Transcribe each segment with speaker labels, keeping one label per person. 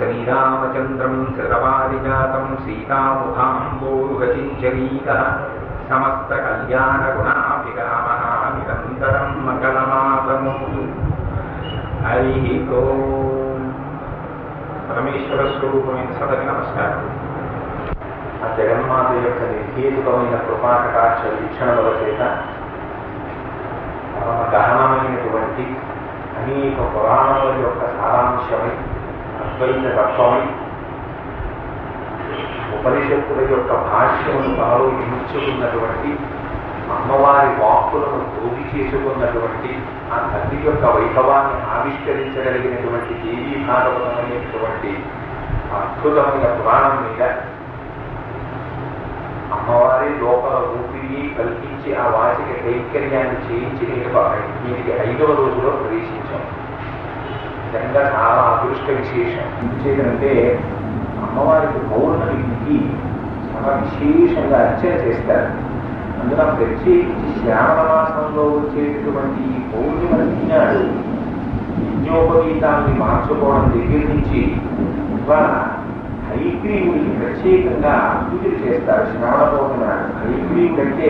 Speaker 1: శ్రీరామచంద్రం శతపారిజాతం సీతాముఖాంబోరుహచించరీకः సమస్తకళ్యాణగుణాభిరామः నిరంతరం మంగళమాతమోతు హరి ఓం పరమేశ్వర స్వరూపమైన సదకి నమస్కారం
Speaker 2: ఆ జగన్మాత యొక్క నిర్హేతుకమైన కృపాకటాక్ష వీక్షణముల చేత పరమ గహనమైనటువంటి అనేక పురాణముల యొక్క సారాంశమై అద్వైత తత్వమై ఉపనిషత్తుల యొక్క భాష్యమును తాను ఇముచ్చుకున్నటువంటి అమ్మవారి వాక్కులను భోగి చేసుకున్నటువంటి ఆ తల్లి యొక్క వైభవాన్ని ఆవిష్కరించగలిగినటువంటి దేవీ భాగవతమైనటువంటి అద్భుతమైన పురాణం మీద అమ్మవారి లోపల ఊపిరి కల్పించి ఆ వాచిక కైంకర్యాన్ని చేయించి నేను దీనికి ఐదవ రోజులో ప్రవేశించాం నిజంగా చాలా అదృష్ట విశేషం ఎందుచేతంటే అమ్మవారికి పౌర్ణమికి చాలా విశేషంగా అర్చన చేస్తారు అందున ప్రత్యేకించి శ్రావణ మాసంలో వచ్చేటటువంటి ఈ పౌర్ణిమ నాడు యజ్ఞోపవీతాన్ని మార్చుకోవడం దగ్గర నుంచి ఇవాళ హైగ్రీవుడికి ప్రత్యేకంగా పూజలు చేస్తారు శ్రావణ పౌర్ణిమ నాడు. హైగ్రీవుడు అంటే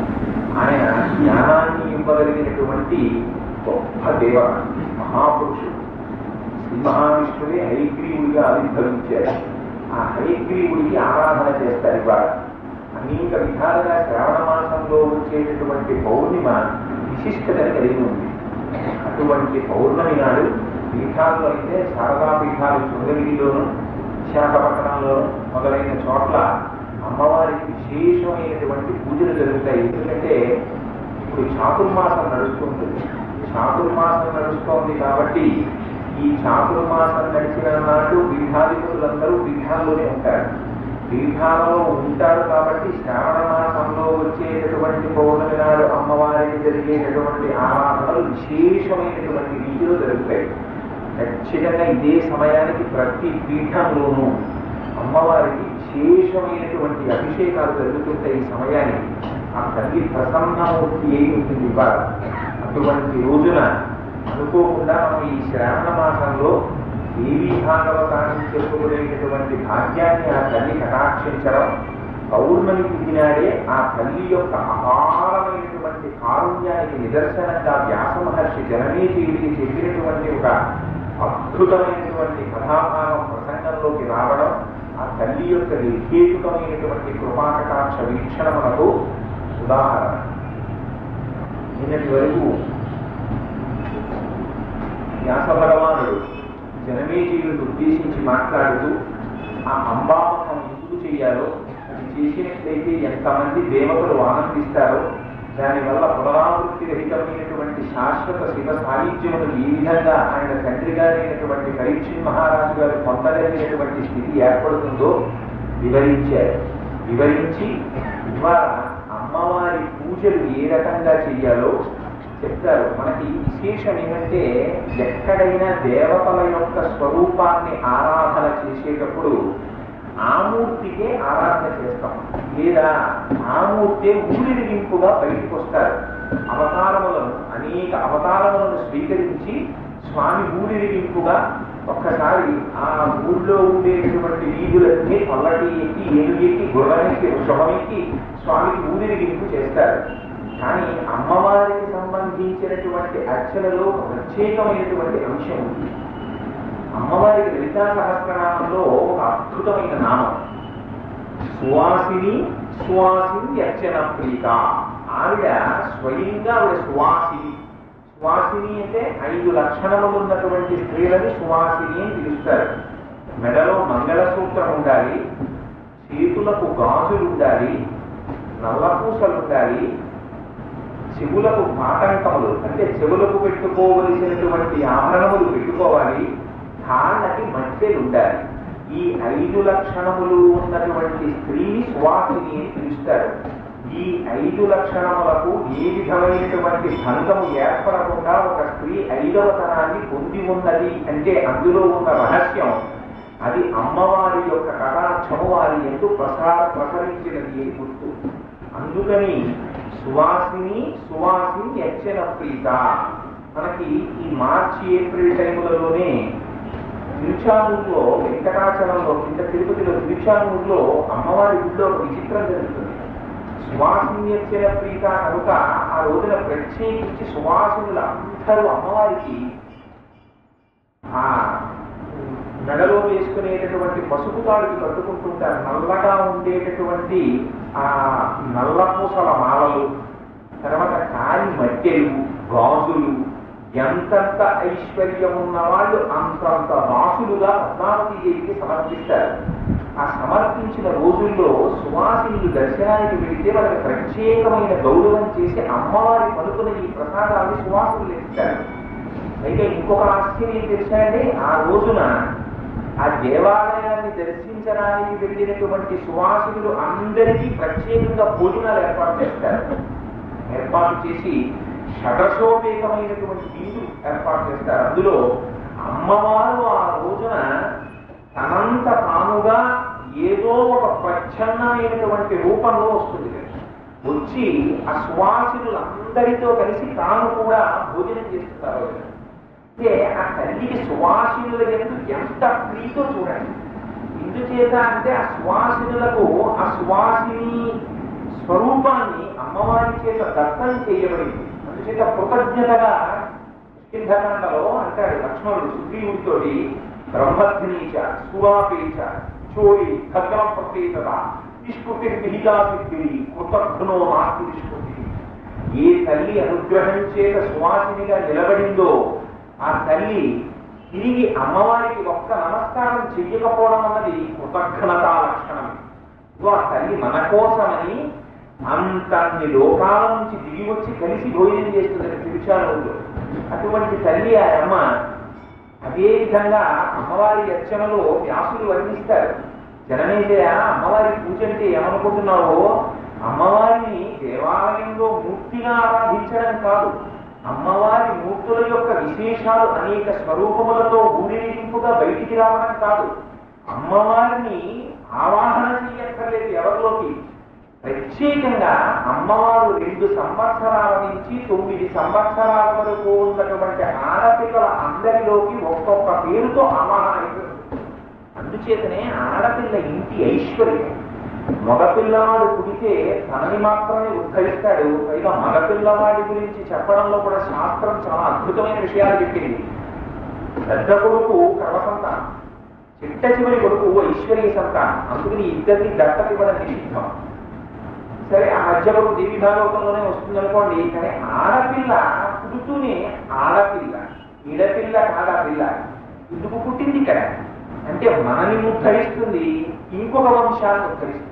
Speaker 2: ఆయన జ్ఞానాన్ని ఇవ్వగలిగినటువంటి గొప్ప దేవ మహాపురుషుడు శ్రీ మహావిష్ణువే హైగ్రీవుడిగా ఆవిర్భవించారు ఆ హైగ్రీవుడికి ఆరాధన చేస్తారు ఇవాళ అనేక విధాలుగా శ్రావణ మాసంలో వచ్చేటటువంటి పౌర్ణిమ విశిష్టతని కలిగి ఉంది అటువంటి పౌర్ణమి నాడు పీఠాల్లో అయితే శారదా పీఠాలు శృంగగిరిలోను విశాఖపట్నంలో మొదలైన చోట్ల అమ్మవారికి విశేషమైనటువంటి పూజలు జరుగుతాయి ఎందుకంటే ఇప్పుడు చాతుర్మాసం నడుస్తుంటుంది చాతుర్మాసం నడుస్తోంది కాబట్టి ఈ చాతుర్మాసం నడిచిన నాడు పీఠాధిపతులందరూ పీఠాల్లోనే ఉంటారు పీఠాలలో ఉంటారు కాబట్టి శ్రావణ మాసంలో వచ్చేటటువంటి పౌర్ణమి నాడు అమ్మవారికి జరిగేటటువంటి ఆరాధనలు విశేషమైనటువంటి రీతిలో జరుగుతాయి ఖచ్చితంగా ఇదే సమయానికి ప్రతి పీఠంలోనూ అమ్మవారికి విశేషమైనటువంటి అభిషేకాలు జరుగుతుంటాయి ఈ సమయానికి ఆ తల్లి ప్రసన్నమూర్తి అయి ఉంటుంది ఇవాళ అటువంటి రోజున అనుకోకుండా మనం ఈ శ్రావణ మాసంలో దేవీ భాగవతాన్ని చెప్పుకునేటటువంటి భాగ్యాన్ని ఆ తల్లి కటాక్షించడం పౌర్ణమి తిథి నాడే ఆ తల్లి యొక్క అపారమైనటువంటి కారుణ్యానికి నిదర్శనంగా వ్యాస మహర్షి జనమేజీవికి చెప్పినటువంటి ఒక అద్భుతమైనటువంటి కథాభాగం ప్రసంగంలోకి రావడం ఆ తల్లి యొక్క నిర్హేతుకమైనటువంటి కృపాకటాక్ష వీక్షణములకు ఉదాహరణ నిన్నటి వరకు వ్యాస భగవానుడు జనమేజీవులను ఉద్దేశించి మాట్లాడుతూ ఆ అంబామకం ఎందుకు చేయాలో అది చేసినట్లయితే ఎంతమంది దేవతలు ఆనందిస్తారో దానివల్ల పునరావృత్తి రహితమైనటువంటి శాశ్వత శివ సాహిత్యమును ఈ విధంగా ఆయన తండ్రి గారైనటువంటి పరీక్షిత్ మహారాజు గారు పొందగలిగినటువంటి స్థితి ఏర్పడుతుందో వివరించారు వివరించి ద్వారా అమ్మవారి పూజలు ఏ రకంగా చేయాలో చెప్తారు మనకి విశేషం ఏమంటే ఎక్కడైనా దేవతల యొక్క స్వరూపాన్ని ఆరాధన చేసేటప్పుడు ఆ మూర్తికే ఆరాధన చేస్తాం లేదా ఆ మూర్తే ఊరిరిగింపుగా బయటకు వస్తారు అవతారములను అనేక అవతారములను స్వీకరించి స్వామి ఊరిరిగింపుగా ఒక్కసారి ఆ ఊళ్ళో ఉండేటటువంటి వీధులన్నీ పల్లటి ఎక్కి ఏను ఎక్కి గుర్రమెక్కి వృషభమెక్కి స్వామికి ఊరిరిగింపు చేస్తారు కానీ అమ్మవారికి సంబంధించినటువంటి అర్చనలో ఒక ప్రత్యేకమైనటువంటి అంశం ఉంది అమ్మవారికి లలితా సహస్రనామంలో ఒక అద్భుతమైన నామం సువాసిని సువాసిని అర్చన ప్రీత ఆవిడ స్వయంగా ఆవిడ సువాసిని సువాసిని అంటే ఐదు లక్షణములు ఉన్నటువంటి స్త్రీలని సువాసిని అని పిలుస్తారు మెడలో మంగళసూత్రం ఉండాలి చేతులకు గాజులు ఉండాలి నల్లపూసలు ఉండాలి చెవులకు పాటంకములు అంటే చెవులకు పెట్టుకోవలసినటువంటి ఆభరణములు పెట్టుకోవాలి కాళ్ళకి మధ్యలు ఉండాలి ఈ ఐదు లక్షణములు ఉన్నటువంటి స్త్రీని సువాసిని అని పిలుస్తారు ఈ ఐదు లక్షణములకు ఏ విధమైనటువంటి భంగము ఏర్పడకుండా ఒక స్త్రీ ఐదవ తనాన్ని పొంది ఉన్నది అంటే అందులో ఉన్న రహస్యం అది అమ్మవారి యొక్క కటాక్షము వారి ఎందు ప్రసార ప్రసరించినది అని గుర్తు అందుకని సువాసిని సువాసిని యక్షణ ప్రీత మనకి ఈ మార్చి ఏప్రిల్ టైములలోనే తిరుచానూరులో వెంకటాచలంలో కింద తిరుపతిలో తిరుచానూరులో అమ్మవారి గుడిలో ఒక విచిత్రం జరుగుతుంది సువాసిన్యచల ప్రీత కనుక ఆ రోజున ప్రత్యేకించి సువాసినులు అందరూ అమ్మవారికి ఆ మెడలో వేసుకునేటటువంటి పసుపు తాడుకి కట్టుకుంటుంటారు నల్లగా ఉండేటటువంటి ఆ నల్ల పూసల మాలలు తర్వాత కాలి మట్టెలు గాజులు ఎంతంత ఐశ్వర్యం ఉన్న వాళ్ళు అంతంత రాసులుగా పద్మావతి దేవికి సమర్పిస్తారు ఆ సమర్పించిన రోజుల్లో సువాసినులు దర్శనానికి వెళితే వాళ్ళకి ప్రత్యేకమైన గౌరవం చేసి అమ్మవారి పలుకున ఈ ప్రసాదాన్ని సువాసులు ఇస్తారు అయితే ఇంకొక ఆశ్చర్యం తెలిసాయండి ఆ రోజున ఆ దేవాలయాన్ని దర్శించడానికి వెళ్ళినటువంటి సువాసినులు అందరికీ ప్రత్యేకంగా భోజనాలు ఏర్పాటు చేస్తారు ఏర్పాటు చేసి షడశోపేతమైనటువంటి విందు ఏర్పాటు చేస్తారు అందులో అమ్మవారు ఆ రోజున తనంత తానుగా ఏదో ఒక ప్రచ్ఛన్నమైనటువంటి రూపంలో వస్తుంది వచ్చి ఆ సువాసినులందరితో కలిసి తాను కూడా భోజనం చేస్తున్నారు అంటే ఆ తల్లికి సువాసినుల ఎందుకు ఎంత ప్రీతో చూడండి ఎందుచేత అంటే ఆ సువాసినులకు ఆ సువాసిని స్వరూపాన్ని అమ్మవారి చేత దత్తం చేయబడింది అందుచేత కృతజ్ఞతగా కిందకాండలో అంటాడు లక్ష్మణుడు సుగ్రీవుడితోటి బ్రహ్మధ్నీచ సువాపేచ చోరి ఖడ్గం ప్రత్యేకత నిష్కృతి విహితా సిద్ధి కృతజ్ఞో నాస్తి నిష్కృతి ఏ తల్లి అనుగ్రహం చేత సువాసినిగా నిలబడిందో ఆ తల్లి తిరిగి అమ్మవారికి ఒక్క నమస్కారం చెయ్యకపోవడం అన్నది కృతజ్ఞతా లక్షణం ఇదిగో ఆ తల్లి మన కోసమని అంతన్ని లోకాల నుంచి దిగి వచ్చి కలిసి భోజనం చేస్తుంది తిరుచానూరులో అటువంటి తల్లి ఆ అమ్మ అదే విధంగా అమ్మవారి అర్చనలో వ్యాసులు వర్ణిస్తారు జనమేజయ అమ్మవారి పూజ అంటే ఏమనుకుంటున్నావో అమ్మవారిని దేవాలయంలో మూర్తిగా ఆరాధించడం కాదు అమ్మవారి మూర్తుల యొక్క విశేషాలు అనేక స్వరూపములతో ఊరేగింపుగా బయటికి రావడం కాదు అమ్మవారిని ఆవాహన చేయక్కర్లేదు ఎవరిలోకి ప్రత్యేకంగా అమ్మవారు రెండు సంవత్సరాల నుంచి తొమ్మిది సంవత్సరాల వరకు ఉన్నటువంటి ఆడపిల్లల అందరిలోకి ఒక్కొక్క పేరుతో ఆవాహన అయిపోతుంది అందుచేతనే ఆడపిల్ల ఇంటి ఐశ్వర్యం మగపిల్లవాడు పుడితే తనని మాత్రమే ఉద్ధరిస్తాడు పైగా మగపిల్లవాడి గురించి చెప్పడంలో కూడా శాస్త్రం చాలా అద్భుతమైన విషయాలు చెప్పింది పెద్ద కొడుకు కర్మ సంతానం చిట్ట చివరి కొడుకు ఐశ్వర్య సంతానం అందుకని ఇద్దరిని దత్తత ఇవ్వడం నిషిద్ధం సరే ఆ మధ్య కొడుకు దేవి భాగవతంలోనే వస్తుంది అనుకోండి కానీ ఆడపిల్ల పుడుతూనే ఆడపిల్ల ఇడపిల్ల కాడపిల్ల ఎందుకు పుట్టింది ఇక్కడ అంటే మనని ఉద్ధరిస్తుంది ఇంకొక వంశాన్ని ఉద్ధరిస్తుంది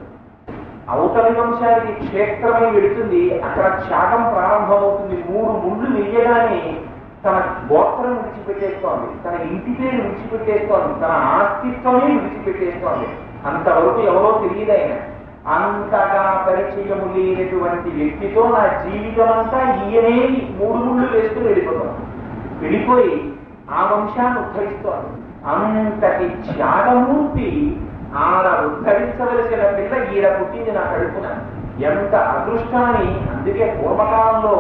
Speaker 2: అవతలి వంశానికి క్షేత్రమై వెళుతుంది అక్కడ త్యాగం ప్రారంభమవుతుంది మూడు ముళ్ళు వేయగానే తన గోత్రం విడిచిపెట్టేస్తోంది తన ఇంటి పేరు విడిచిపెట్టేస్తోంది తన ఆస్తిత్వమే విడిచిపెట్టేస్తోంది అంతవరకు ఎవరో తెలియదు ఆయన అంతగా పరిచయము లేనటువంటి వ్యక్తితో నా జీవితం అంతా ఈయనే ఈ మూడు ముళ్ళు వేస్తూ వెళ్ళిపోతాం వెళ్ళిపోయి ఆ వంశాన్ని ఉద్ధరిస్తోంది అంతటి త్యాగమూర్తి ఆడ ఉద్ధరించవలసిన పిల్ల ఈడ పుట్టింది నా కడుపున ఎంత అదృష్టాన్ని అందుకే పూర్వకాలంలో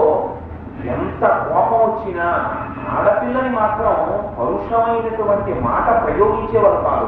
Speaker 2: ఎంత కోపం వచ్చినా ఆడపిల్లని మాత్రం పరుషమైనటువంటి మాట ప్రయోగించేవారు కాదు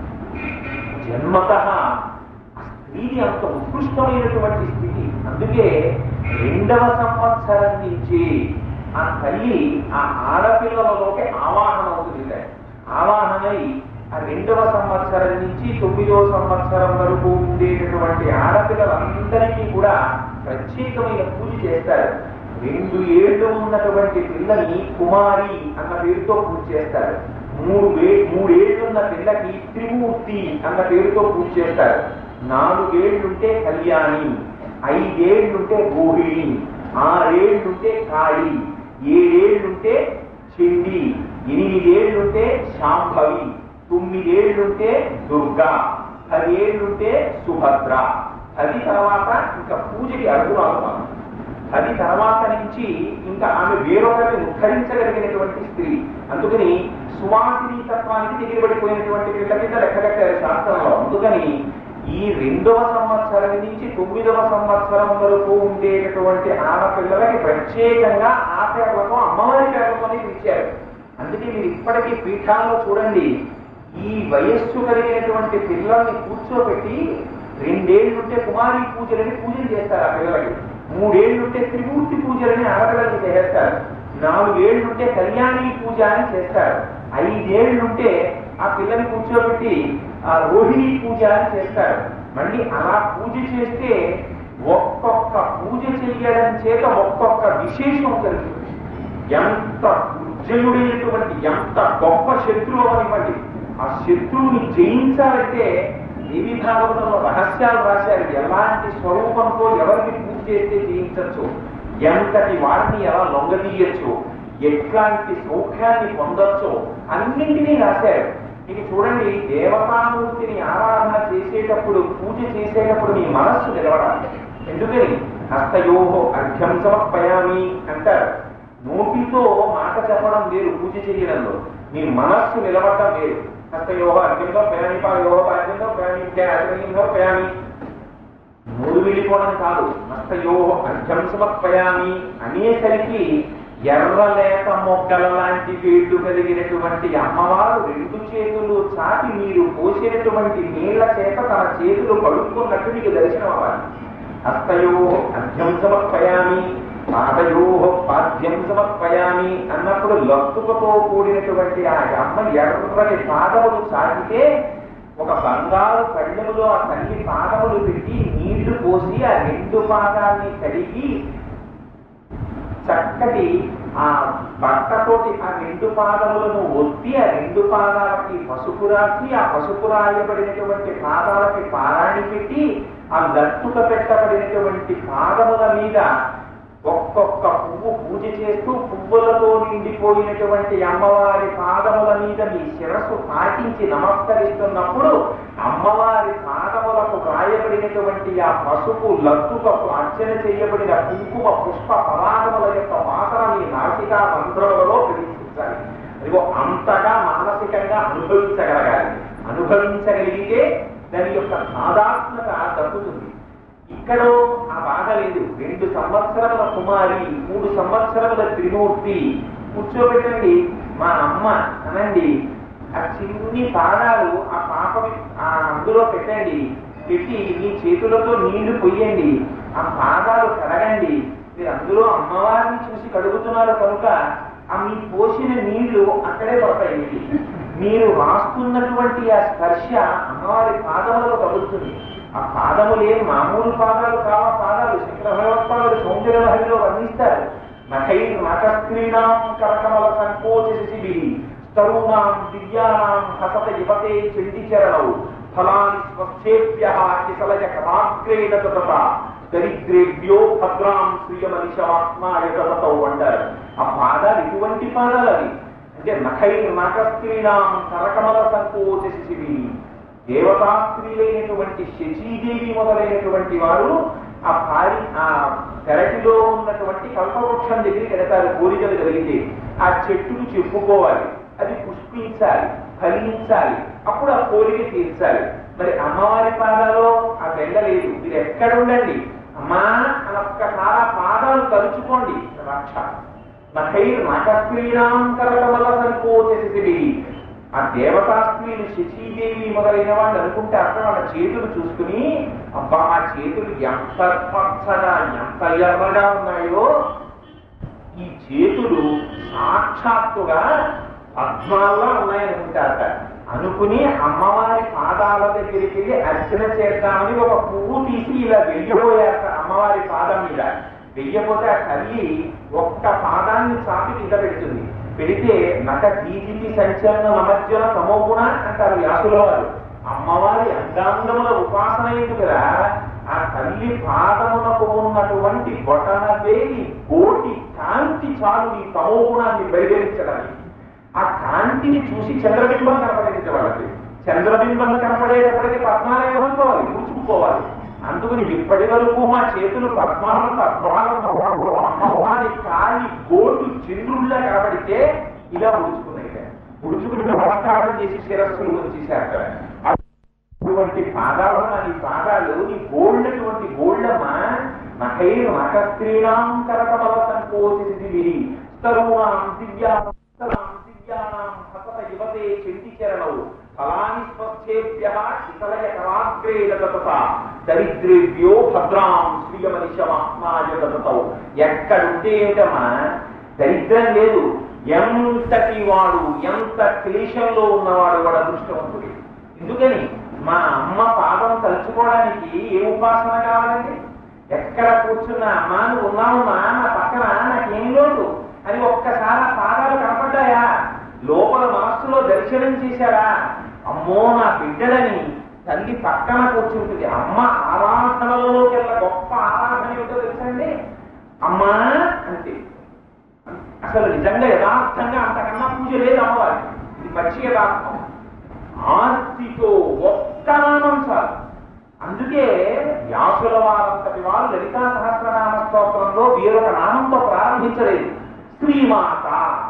Speaker 2: జన్మత స్త్రీది అంత ఉత్కృష్టమైనటువంటి స్థితి అందుకే రెండవ సంవత్సరం నుంచి ఆ తల్లి ఆ ఆడపిల్లలలోకి ఆవాహన అవుతుంది ఆవాహనై ఆ రెండవ సంవత్సరం నుంచి తొమ్మిదవ సంవత్సరం వరకు ఉండేటటువంటి ఆడపిల్లలందరికీ కూడా ప్రత్యేకమైన పూజ చేస్తారు రెండు ఏళ్ళు ఉన్నటువంటి పిల్లని కుమారి అన్న పేరుతో పూజ చేస్తారు మూడు వే మూడేళ్లున్న పిల్లకి త్రిమూర్తి అన్న పేరుతో పూజ చేస్తారు నాలుగేళ్లుంటే కళ్యాణి ఐదేళ్లుంటే గోహిణి ఆరేళ్లుంటే కాళి ఏడేళ్లుంటే చెండి ఎనిమిదేళ్లుంటే శాంభవి తొమ్మిదేళ్లుంటే దుర్గా పదేళ్లుంటే సుభద్ర అది తర్వాత ఇంకా పూజకి అర్హురాలు కాదు. అది తర్వాత నుంచి ఇంకా ఆమె వేరొకరిని ఉద్ధరించగలిగినటువంటి స్త్రీ అందుకని సువాసిని తత్వానికి దిగిబడిపోయినటువంటి పిల్ల కింద లెక్కగట్టారు శాస్త్రంలో అందుకని ఈ రెండవ సంవత్సరం నుంచి తొమ్మిదవ సంవత్సరం వరకు ఉండేటటువంటి ఆడపిల్లలకి ప్రత్యేకంగా ఆ పేర్లతో అమ్మవారి పేర్లతోనే పిలిచారు అందుకే మీరు ఇప్పటికీ పీఠాల్లో చూడండి ఈ వయస్సు కలిగినటువంటి పిల్లల్ని కూర్చోబెట్టి రెండేళ్లుంటే కుమారి పూజలని పూజలు చేస్తారు ఆ పిల్లలకి మూడేళ్లుంటే త్రిమూర్తి పూజలని ఆడపిల్లలకి చేస్తారు నాలుగేళ్లుంటే కళ్యాణి పూజ అని చేస్తారు ఐదేళ్లుంటే ఆ పిల్లని కూర్చోబెట్టి ఆ రోహిణి పూజ అని చేస్తారు మళ్ళీ అలా పూజ చేస్తే ఒక్కొక్క పూజ చెయ్యడం చేత ఒక్కొక్క విశేషం కలుగుతుంది ఎంత ఉజ్జయుడైనటువంటి ఎంత గొప్ప శత్రువు అనివ్వండి ఆ శత్రువుని జయించాలంటే దేవి భాగవతంలో రహస్యాలు రాశారు ఎలాంటి స్వరూపంతో ఎవరిని పూజ చేస్తే జయించవచ్చు ఎంతటి వారిని ఎలా లొంగదీయచ్చు ఎట్లాంటి సౌఖ్యాన్ని పొందొచ్చో అన్నింటినీ రాశారు ఇక చూడండి దేవతామూర్తిని ఆరాధన చేసేటప్పుడు పూజ చేసేటప్పుడు మీ మనస్సు నిలవడాలి ఎందుకని హస్తయోహో అర్ఘ్యం సమర్పయామి అంటారు నోటితో మాట చెప్పడం వేరు పూజ చేయడంలో మీ మనస్సు నిలబడటం వేరు హస్తయోహ అర్ఘ్యంలో ప్రయాణి పాయోహ పాద్యంలో ప్రయాణి అర్ఘ్యంలో ప్రయాణి మూడు వెళ్ళిపోవడం కాదు హస్తయోహ అర్ఘ్యం సమర్పయామి అనేసరికి ఎర్రలేత మొగ్గల లాంటి వేళ్ళు కలిగినటువంటి అమ్మవారు రెండు చేతులు చాటి మీరు పోసినటువంటి నీళ్ల చేత తన చేతులు కడుక్కున్నట్టు మీకు దర్శనం అవ్వాలి హస్తయో అర్ఘ్యం సమర్పయామి పాదయో పాద్యం సమర్పయామి అన్నప్పుడు లత్తుకతో కూడినటువంటి ఆ అమ్మ ఎర్రని పాదములు చాటితే ఒక బంగారు కళ్ళెములో ఆ తల్లి పాదములు పెట్టి నీళ్లు పోసి ఆ రెండు పాదాన్ని కడిగి చక్కటి ఆ బట్టతోటి ఆ రెండు పాదములను ఒత్తి ఆ రెండు పాదాలకి పసుపు రాసి ఆ పసుపు రాయబడినటువంటి పాదాలకి పారాణి పెట్టి ఆ లట్టుక పెట్టబడినటువంటి పాదముల మీద ఒక్కొక్క పువ్వు పూజ చేస్తూ పువ్వులతో నిండిపోయినటువంటి అమ్మవారి పాదముల మీద మీ శిరస్సు పాటించి నమస్కరిస్తున్నప్పుడు అమ్మవారి పాదములకు రాయబడినటువంటి ఆ పసుపు లత్తుకకు అర్చన చేయబడిన కుంకుమ పుష్ప పరాగముల యొక్క వాసన మీ నాసికా మంత్రములలో ప్రవేశించాలి అదిగో అంతగా మానసికంగా అనుభవించగలగాలి అనుభవించగలిగితే దాని యొక్క సాధాత్మత దక్కుతుంది ఇక్కడ ఆ బాధ లేదు రెండు సంవత్సరముల కుమారి మూడు సంవత్సరముల త్రిమూర్తి కూర్చోబెట్టండి మా అమ్మ అనండి ఆ చిన్ని పాదాలు ఆ పాప ఆ అందులో పెట్టండి పెట్టి మీ చేతులతో నీళ్లు పొయ్యండి ఆ పాదాలు కడగండి మీరు అందులో అమ్మవారిని చూసి కడుగుతున్నారు కనుక ఆ మీ పోసిన నీళ్లు అక్కడే పడతాయి మీకు. మీరు రాస్తున్నటువంటి ఆ స్పర్శ అమ్మవారి పాదములకు తగులుతుంది ఆ పాదములు ఏం మామూలు పాదాలు కావా పాదాలు శంకర భగవత్పాదులు సౌందర్య లహరిలో వర్ణిస్తారు నఖై నఖస్త్రీణాం కరకమల సంకోచ శిశిభి తరుణాం దివ్యానాం హసత యువతే చండిచరణౌ ఫలాని స్వచ్ఛేభ్య కిసలయ కథాగ్రేణ తత దరిద్రేభ్యో భద్రాం శ్రీయమనిషమాత్మాయ తతౌ అంటారు ఆ పాదాలు ఇటువంటి పాదాలు అవి అంటే నఖై నఖస్త్రీణాం కరకమల సంకోచ శిశిభి దేవతా స్త్రీలైనటువంటి శచీదేవి మొదలైనటువంటి వారు ఆ పారి ఆ పెరటిలో ఉన్నటువంటి కల్పవృక్షం దగ్గరికి వెళతారు కోరికలు కలిగితే ఆ చెట్టును చెప్పుకోవాలి అది పుష్పించాలి ఫలించాలి అప్పుడు ఆ కోరిక తీర్చాలి మరి అమ్మవారి పాదాలో ఆ వెళ్ళలేదు మీరు ఎక్కడ ఉండండి అమ్మా అని ఒక్కసారి ఆ పాదాలు తలుచుకోండి రక్ష నఖైర్ నఖస్త్రీణాం కరకమల సంకోచసి ఆ దేవతా స్త్రీలు శశీదేవి మొదలైన వాళ్ళు అనుకుంటే అక్కడ వాళ్ళ చేతులు చూసుకుని అబ్బా ఆ చేతులు ఎంత పచ్చగా ఎంత ఎర్రగా ఉన్నాయో ఈ చేతులు సాక్షాత్తుగా పద్మాల్లో ఉన్నాయనుకుంటారట అనుకుని అమ్మవారి పాదాల దగ్గరికి వెళ్ళి అర్చన చేద్దామని ఒక పువ్వు తీసి ఇలా వెయ్యబోయారట అమ్మవారి పాదం మీద వెయ్యబోతే ఆ తల్లి ఒక్క పాదాన్ని చాపి కింద పెడుతుంది పెడితే నట దీదికి సంచలన నమజ్జన తమోగుణ అంటారు వ్యాసుల వారు అమ్మవారి అంగాంగముల ఉపాసన ఎందుకురా ఆ తల్లి పాదమునకు ఉన్నటువంటి బొటన వేలి కోటి కాంతి చాలు ఈ తమోగుణాన్ని బయలుదేరించడానికి ఆ కాంతిని చూసి చంద్రబింబం కనపడింది వాళ్ళకి చంద్రబింబం కనపడేటప్పటికి పద్మాలయం అనుకోవాలి కూర్చుకుపోవాలి అందుకని ఇప్పటి వరకు మా చేతులు పద్మాలను పద్మాలను అమ్మవారి కాలి గోటు చంద్రుల్లా కనబడితే ఇలా ఉడుచుకున్నాయి ఉడుచుకుని నమస్కారం చేసి శిరస్సులు వచ్చేసారు అటువంటి పాదాలు నీ పాదాలు నీ గోళ్ళటువంటి గోళ్ళమ్మా నఖైర్ నఖస్త్రీణాం కరకమల సంకోచి తరుణాం దివ్యానాం దివ్యానాం భసత యువతే చెంటి చరణవు ఫలాని స్వచ్ఛేభ్య శితలయ కరాగ్రే దతత దరిద్రేభ్యో భద్రాం శ్రీయమనిషమాత్మాయ దతతవు ఎక్కడుంటే ఏమిటమ్మా దరిద్రం లేదు ఎంతటి వాడు ఎంత క్లేశంలో ఉన్నవాడు వాడు అదృష్టవంతుడు ఎందుకని మా అమ్మ పాదం తలుచుకోవడానికి ఏ ఉపాసన కావాలండి ఎక్కడ కూర్చున్నా అమ్మా నువ్వు ఉన్నావమ్మా నా పక్కన నాకేం లోటు అని ఒక్కసారి ఆ పాదాలు కనపడ్డాయా లోపల మనస్సులో దర్శనం చేశారా అమ్మో నా బిడ్డలని తల్లి పక్కన కూర్చుంటుంది అమ్మ ఆరాధనలలోకెల్లా గొప్ప ఆరాధన ఏమిటో తెలుసండి అమ్మా అంటే అసలు నిజంగా యథార్థంగా అంతకన్నా పూజ లేదు అమ్మవారికి ఇది పచ్చి యథార్థం ఆర్తితో ఒక్క నామం చాలు అందుకే వ్యాసుల వారంతటి వారు లలితా సహస్రనామ స్తోత్రంలో వేరొక నామంతో ప్రారంభించలేదు శ్రీమాత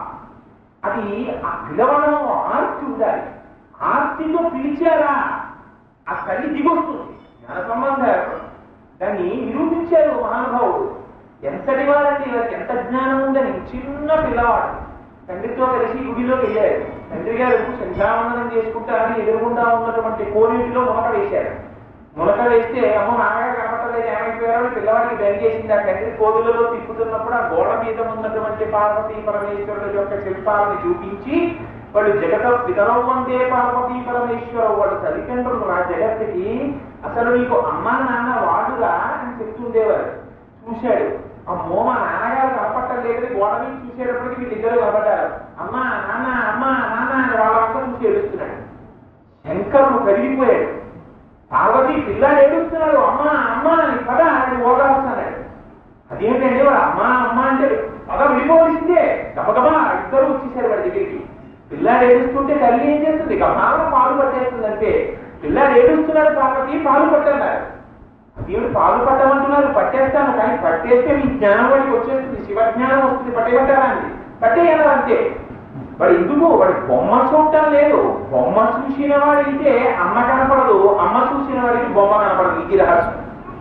Speaker 2: అది ఆ పిలవడం ఆర్తి ఉండాలి ఆర్తితో పిలిచారా ఆ తల్లి దిగొస్తుంది జ్ఞాన సంబంధాలు దాన్ని నిరూపించారు మహానుభావుడు ఎంతటి వారండి వారికి ఎంత జ్ఞానం ఉందని చిన్న పిల్లవాడు తండ్రితో కలిసి గుడిలోకి వెళ్ళారు తండ్రి గారు సంధ్యావందనం చేసుకుంటారని ఎదురుగుండా ఉన్నటువంటి కోనేటిలో మునక వేశారు మునక వేస్తే అమ్మో నాన్నగారు కనపడలేదు ఏమైపోయారో పిల్లవాడికి దంగేసింది ఆ తండ్రి కోవిలలో తిప్పుతున్నప్పుడు ఆ గోడ మీద ఉన్నటువంటి పార్వతీ పరమేశ్వరుల యొక్క శిల్పాలను చూపించి వాళ్ళు జగత పితరౌ వందే పార్వతీ పరమేశ్వరం వాళ్ళు తల్లిదండ్రులు నా జగత్తుకి అసలు నీకు అమ్మ నాన్న వాడుగా అని చెప్తుండేవారు చూశాడు అమ్మో మా నాన్నగారు కనపట్టలేదు గోడ మీద చూసేటప్పటికి వీళ్ళిద్దరు కనపడ్డారు అమ్మ నాన్న అమ్మ నాన్న అని వాళ్ళంతా చూసి ఏడుస్తున్నాడు శంకరుడు కరిగిపోయాడు పార్వతి పిల్లాడు ఏడుస్తున్నాడు అమ్మ అమ్మ అని పద అని ఓదాల్స్తున్నాడు అదేంటండి వాడు అమ్మ అమ్మ అంటే పద విడిపోవలసిందే గబగబా ఇద్దరు వచ్చేసారు వాడి దగ్గరికి పిల్లాడు ఏడుస్తుంటే తల్లి ఏం చేస్తుంది గమానం పాలు పట్టేస్తుంది అంతే పిల్లాడు ఏడుస్తున్నాడు పార్వతి పాలు పట్టన్నారు దేవుడు పాలు పట్టమంటున్నారు పట్టేస్తాను కానీ పట్టేస్తే మీ జ్ఞానం వాడికి వచ్చేస్తుంది శివజ్ఞానం వస్తుంది పట్టేయమంటారా అండి పట్టేయాలి అంతే వాడు ఎందుకు వాడి బొమ్మ చూడటం లేదు బొమ్మ చూసిన వాడితే అమ్మ కనపడదు అమ్మ చూసిన వాడికి బొమ్మ కనపడదు ఇది రహస్యం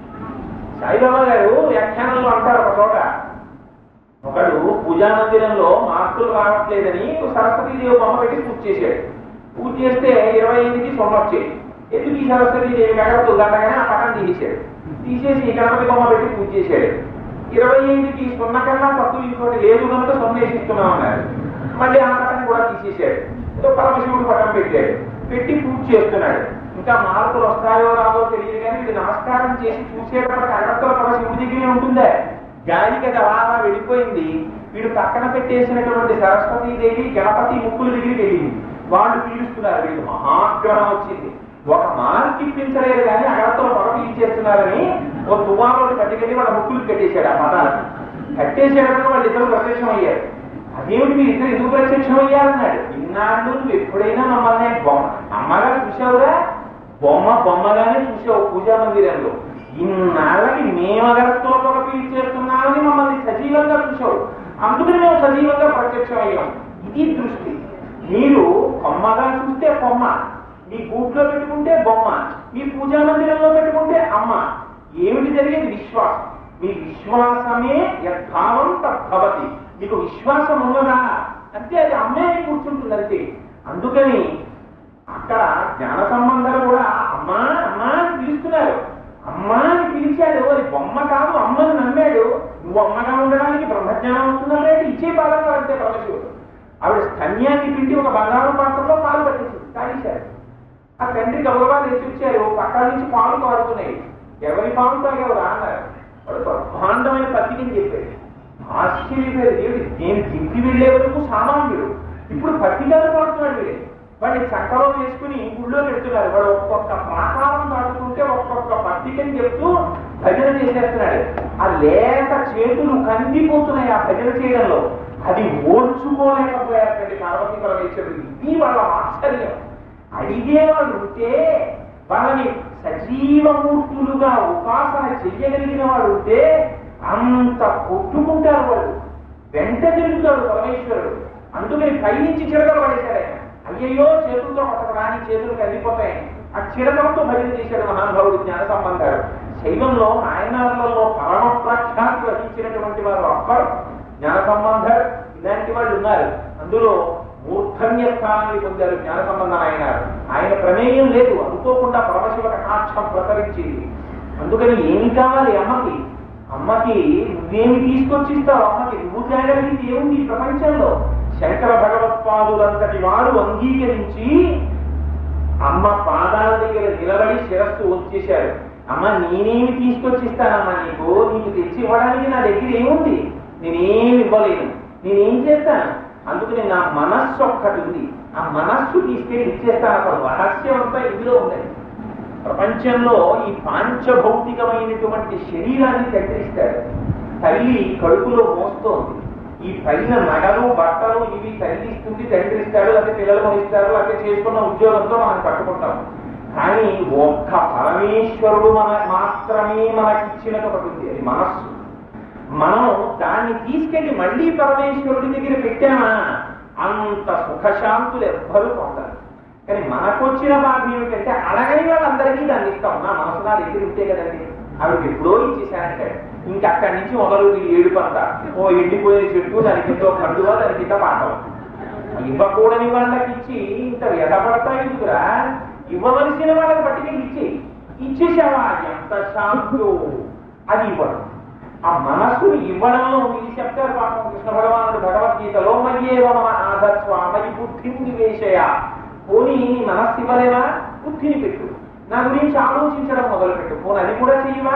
Speaker 2: సాయిబాబా గారు వ్యాఖ్యానంలో అంటారు ఒక చోట ఒకడు పూజా మందిరంలో మార్కులు రావట్లేదని సరస్వతీదేవి బొమ్మ పెట్టి పూజ చేశాడు పూజ చేస్తే ఇరవై ఎనిమిది సొమ్మ వచ్చేది ఎందుకు ఈ సరస్వతీదేవి కగడదు గంటగానే ఆ పక్కన తీసేశాడు తీసేసి గణపతి బొమ్మ పెట్టి పూజ చేశాడు ఇరవై ఎనిమిదికి సున్న కన్నా తక్కువ ఇంకోటి లేదు కనుక సొమ్మ వేసిస్తున్నాం అన్నారు మళ్ళీ ఆ పక్కన కూడా తీసేశాడు ఏదో పరమశివుడు పట్టం పెట్టాడు పెట్టి పూజ చేస్తున్నాడు ఇంకా మార్పులు వస్తాయో రాదో తెలియదు కానీ వీడు నమస్కారం చేసి చూసేటప్పటికి అగడతో పరమశివుడి దగ్గరే ఉంటుందే గాలికి అది అలా వెళ్ళిపోయింది వీడు పక్కన పెట్టేసినటువంటి సరస్వతీదేవి గణపతి ముక్కుల దగ్గరికి వెళ్ళింది వాళ్ళు పీలుస్తున్నారు వీళ్ళు మహాగ్రహం వచ్చింది ఒక మార్కి ఇప్పించలేదు కానీ అగడతో పొగ పీల్చేస్తున్నారని ఓ తువాలో పట్టుకెళ్ళి వాళ్ళ ముక్కులు కట్టేశాడు ఆ పదాలకు కట్టేసేటప్పుడు వాళ్ళు ఇద్దరు ప్రత్యక్షం అయ్యారు అదేమిటి మీరు ఇద్దరు ఎందుకు ప్రత్యక్షం అయ్యారన్నాడు ఇన్నాళ్ళు నువ్వు ఎప్పుడైనా మమ్మల్ని బొమ్మ అమ్మగా చూసావురా బొమ్మ బొమ్మగానే చూసావు పూజా మందిరంలో ఇన్నాళ్ళకి మేము అగరత్తులో పొగ పీల్చేస్తున్నామని మమ్మల్ని సజీవంగా చూసావు అందుకని మేము సజీవంగా ప్రత్యక్షం అయ్యాం ఇది దృష్టి మీరు కొమ్మగా చూస్తే కొమ్మ మీ గూట్లో పెట్టుకుంటే బొమ్మ మీ పూజా మందిరంలో పెట్టుకుంటే అమ్మ ఏమిటి జరిగేది విశ్వాసం మీ విశ్వాసమే యద్భావం తద్భవతి మీకు విశ్వాసం ఉన్నదా అంటే అది అమ్మే అని కూర్చుంటుంది అంతే అందుకని అక్కడ జ్ఞాన సంబంధాలు కూడా అమ్మా అమ్మా అని పిలుస్తున్నారు అమ్మా అని పిలిచాడు అది బొమ్మ కాదు అమ్మని నమ్మాడు నువ్వు అమ్మగా ఉండడానికి బ్రహ్మజ్ఞానం వస్తుందంటే ఇచ్చే పాలన అంటే పరమశివుడు ఆవిడ స్తన్యాన్ని పిండి ఒక బంగారు పాత్రలో పాలు పట్టేసింది తాగేశారు ఆ తండ్రి గౌరవా తెచ్చిచ్చారు పక్కన నుంచి పాలు కారుతున్నాయి ఎవరి పాలు తాగేవరా అన్నారు వాడు బ్రహ్మాండమైన పత్రికని చెప్పాడు ఆశ్చర్యపోయారు దేవుడు నేను దింపి వెళ్ళే వరకు సామాన్యుడు ఇప్పుడు పత్రికలు పడుతున్నాడు వీడే వాడిని చక్కలో వేసుకుని గుళ్ళో పెడుతున్నారు వాడు ఒక్కొక్క ప్రాకారం దాటుతుంటే ఒక్కొక్క పత్రికని చెప్తూ భజన చేసేస్తున్నాడు ఆ లేక చేతులు కందిపోతున్నాయి ఆ భజన చేయడంలో అది ఓర్చుకోలేకపోయారండి పార్వతీ పరమేశ్వరుడు ఇది వాళ్ళ ఆశ్చర్యం అడిగేవాడు ఉంటే వాళ్ళని సజీవమూర్తులుగా ఉపాసన చెయ్యగలిగిన వాడు ఉంటే అంత కొట్టుకుంటారు వాళ్ళు వెంట తిరుగుతాడు పరమేశ్వరుడు అందుకని పైనుంచి చిరకలు పడేశాడు ఆయన అయ్యయ్యో చేతులతో ఒకటి రాని చేతులు కదిలిపోతాయి ఆ చిరకలతో భజన చేశాడు మహానుభావుడు జ్ఞాన సంబంధాలు శైవంలో నాయనార్లలో పరమ ప్రఖ్యాతి వహించినటువంటి వారు అప్పర్ జ్ఞాన సంబంధాలు ఇలాంటి వాళ్ళు ఉన్నారు అందులో మూర్ధన్య స్థానాన్ని పొందారు జ్ఞాన సంబంధం ఆయన ఆయన ప్రమేయం లేదు అనుకోకుండా పరమశివ కటాక్షం ప్రసరించింది అందుకని ఏమి కావాలి అమ్మకి అమ్మకి నువ్వేమి తీసుకొచ్చి ఇస్తావు అమ్మకి నువ్వు తేగలిగింది ఏముంది ఈ ప్రపంచంలో శంకర భగవత్పాదులంతటి వారు అంగీకరించి అమ్మ పాదాల దగ్గర నిలబడి శిరస్సు వచ్చేశారు అమ్మ నేనేమి తీసుకొచ్చి ఇస్తానమ్మా నీకు నీకు తెచ్చి ఇవ్వడానికి నా దగ్గర ఏముంది నేనేమి ఇవ్వలేను నేనేం చేస్తాను అందుకని నా మనస్సు ఒక్కటి ఉంది ఆ మనస్సు తీసుకెళ్ళి ఇచ్చేస్తాను అసలు రహస్యం అంతా ఇందులో ఉంది ప్రపంచంలో ఈ పాంచభౌతికమైనటువంటి శరీరాన్ని కత్తిరిస్తాడు తల్లి కడుపులో మోస్తోంది ఈ పైన నగలు బట్టలు ఇవి తల్లి ఇస్తుంది తండ్రి ఇస్తాడు లేకపోతే పిల్లలు ఇస్తారు లేకపోతే చేసుకున్న ఉద్యోగంతో మనం కట్టుకుంటాం కానీ ఒక్క పరమేశ్వరుడు మన మాత్రమే మనకిచ్చిన ఒకటి ఉంది అది మనస్సు మనం దాన్ని తీసుకెళ్లి మళ్ళీ పరమేశ్వరుడి దగ్గర పెట్టామా అంత సుఖశాంతులు ఎవ్వరూ పొందరు కానీ మనకొచ్చిన బాధ ఏమిటంటే అడగని వాళ్ళందరికీ దాన్ని ఇస్తాం నా మనసు నా దగ్గర ఉంటే కదండి ఆవిడకి ఎప్పుడో ఇచ్చేసానంటాడు ఇంకా అక్కడి నుంచి మొదలు ఈ ఏడు పంట ఓ ఎండిపోయిన చెట్టు దాని కింద ఒక కండువా దాని కింద పాఠం ఇవ్వకూడని వాళ్ళకి ఇచ్చి ఇంత ఎడబడతా ఎందుకురా ఇవ్వవలసిన వాళ్ళకి పట్టుకెళ్ళి ఇచ్చి ఇచ్చేసావా ఎంత శాంతో అది ఇవ్వడం ఆ మనస్సును ఇవ్వడంలో ఇది చెప్తారు పాపం కృష్ణ భగవానుడు భగవద్గీతలో మయ్యేవ మమ ఆదర్శ మయి బుద్ధిని నివేశయ పోనీ నీ మనస్సు ఇవ్వలేవా బుద్ధిని పెట్టు నా గురించి ఆలోచించడం మొదలుపెట్టు పోనీ అది కూడా చేయవా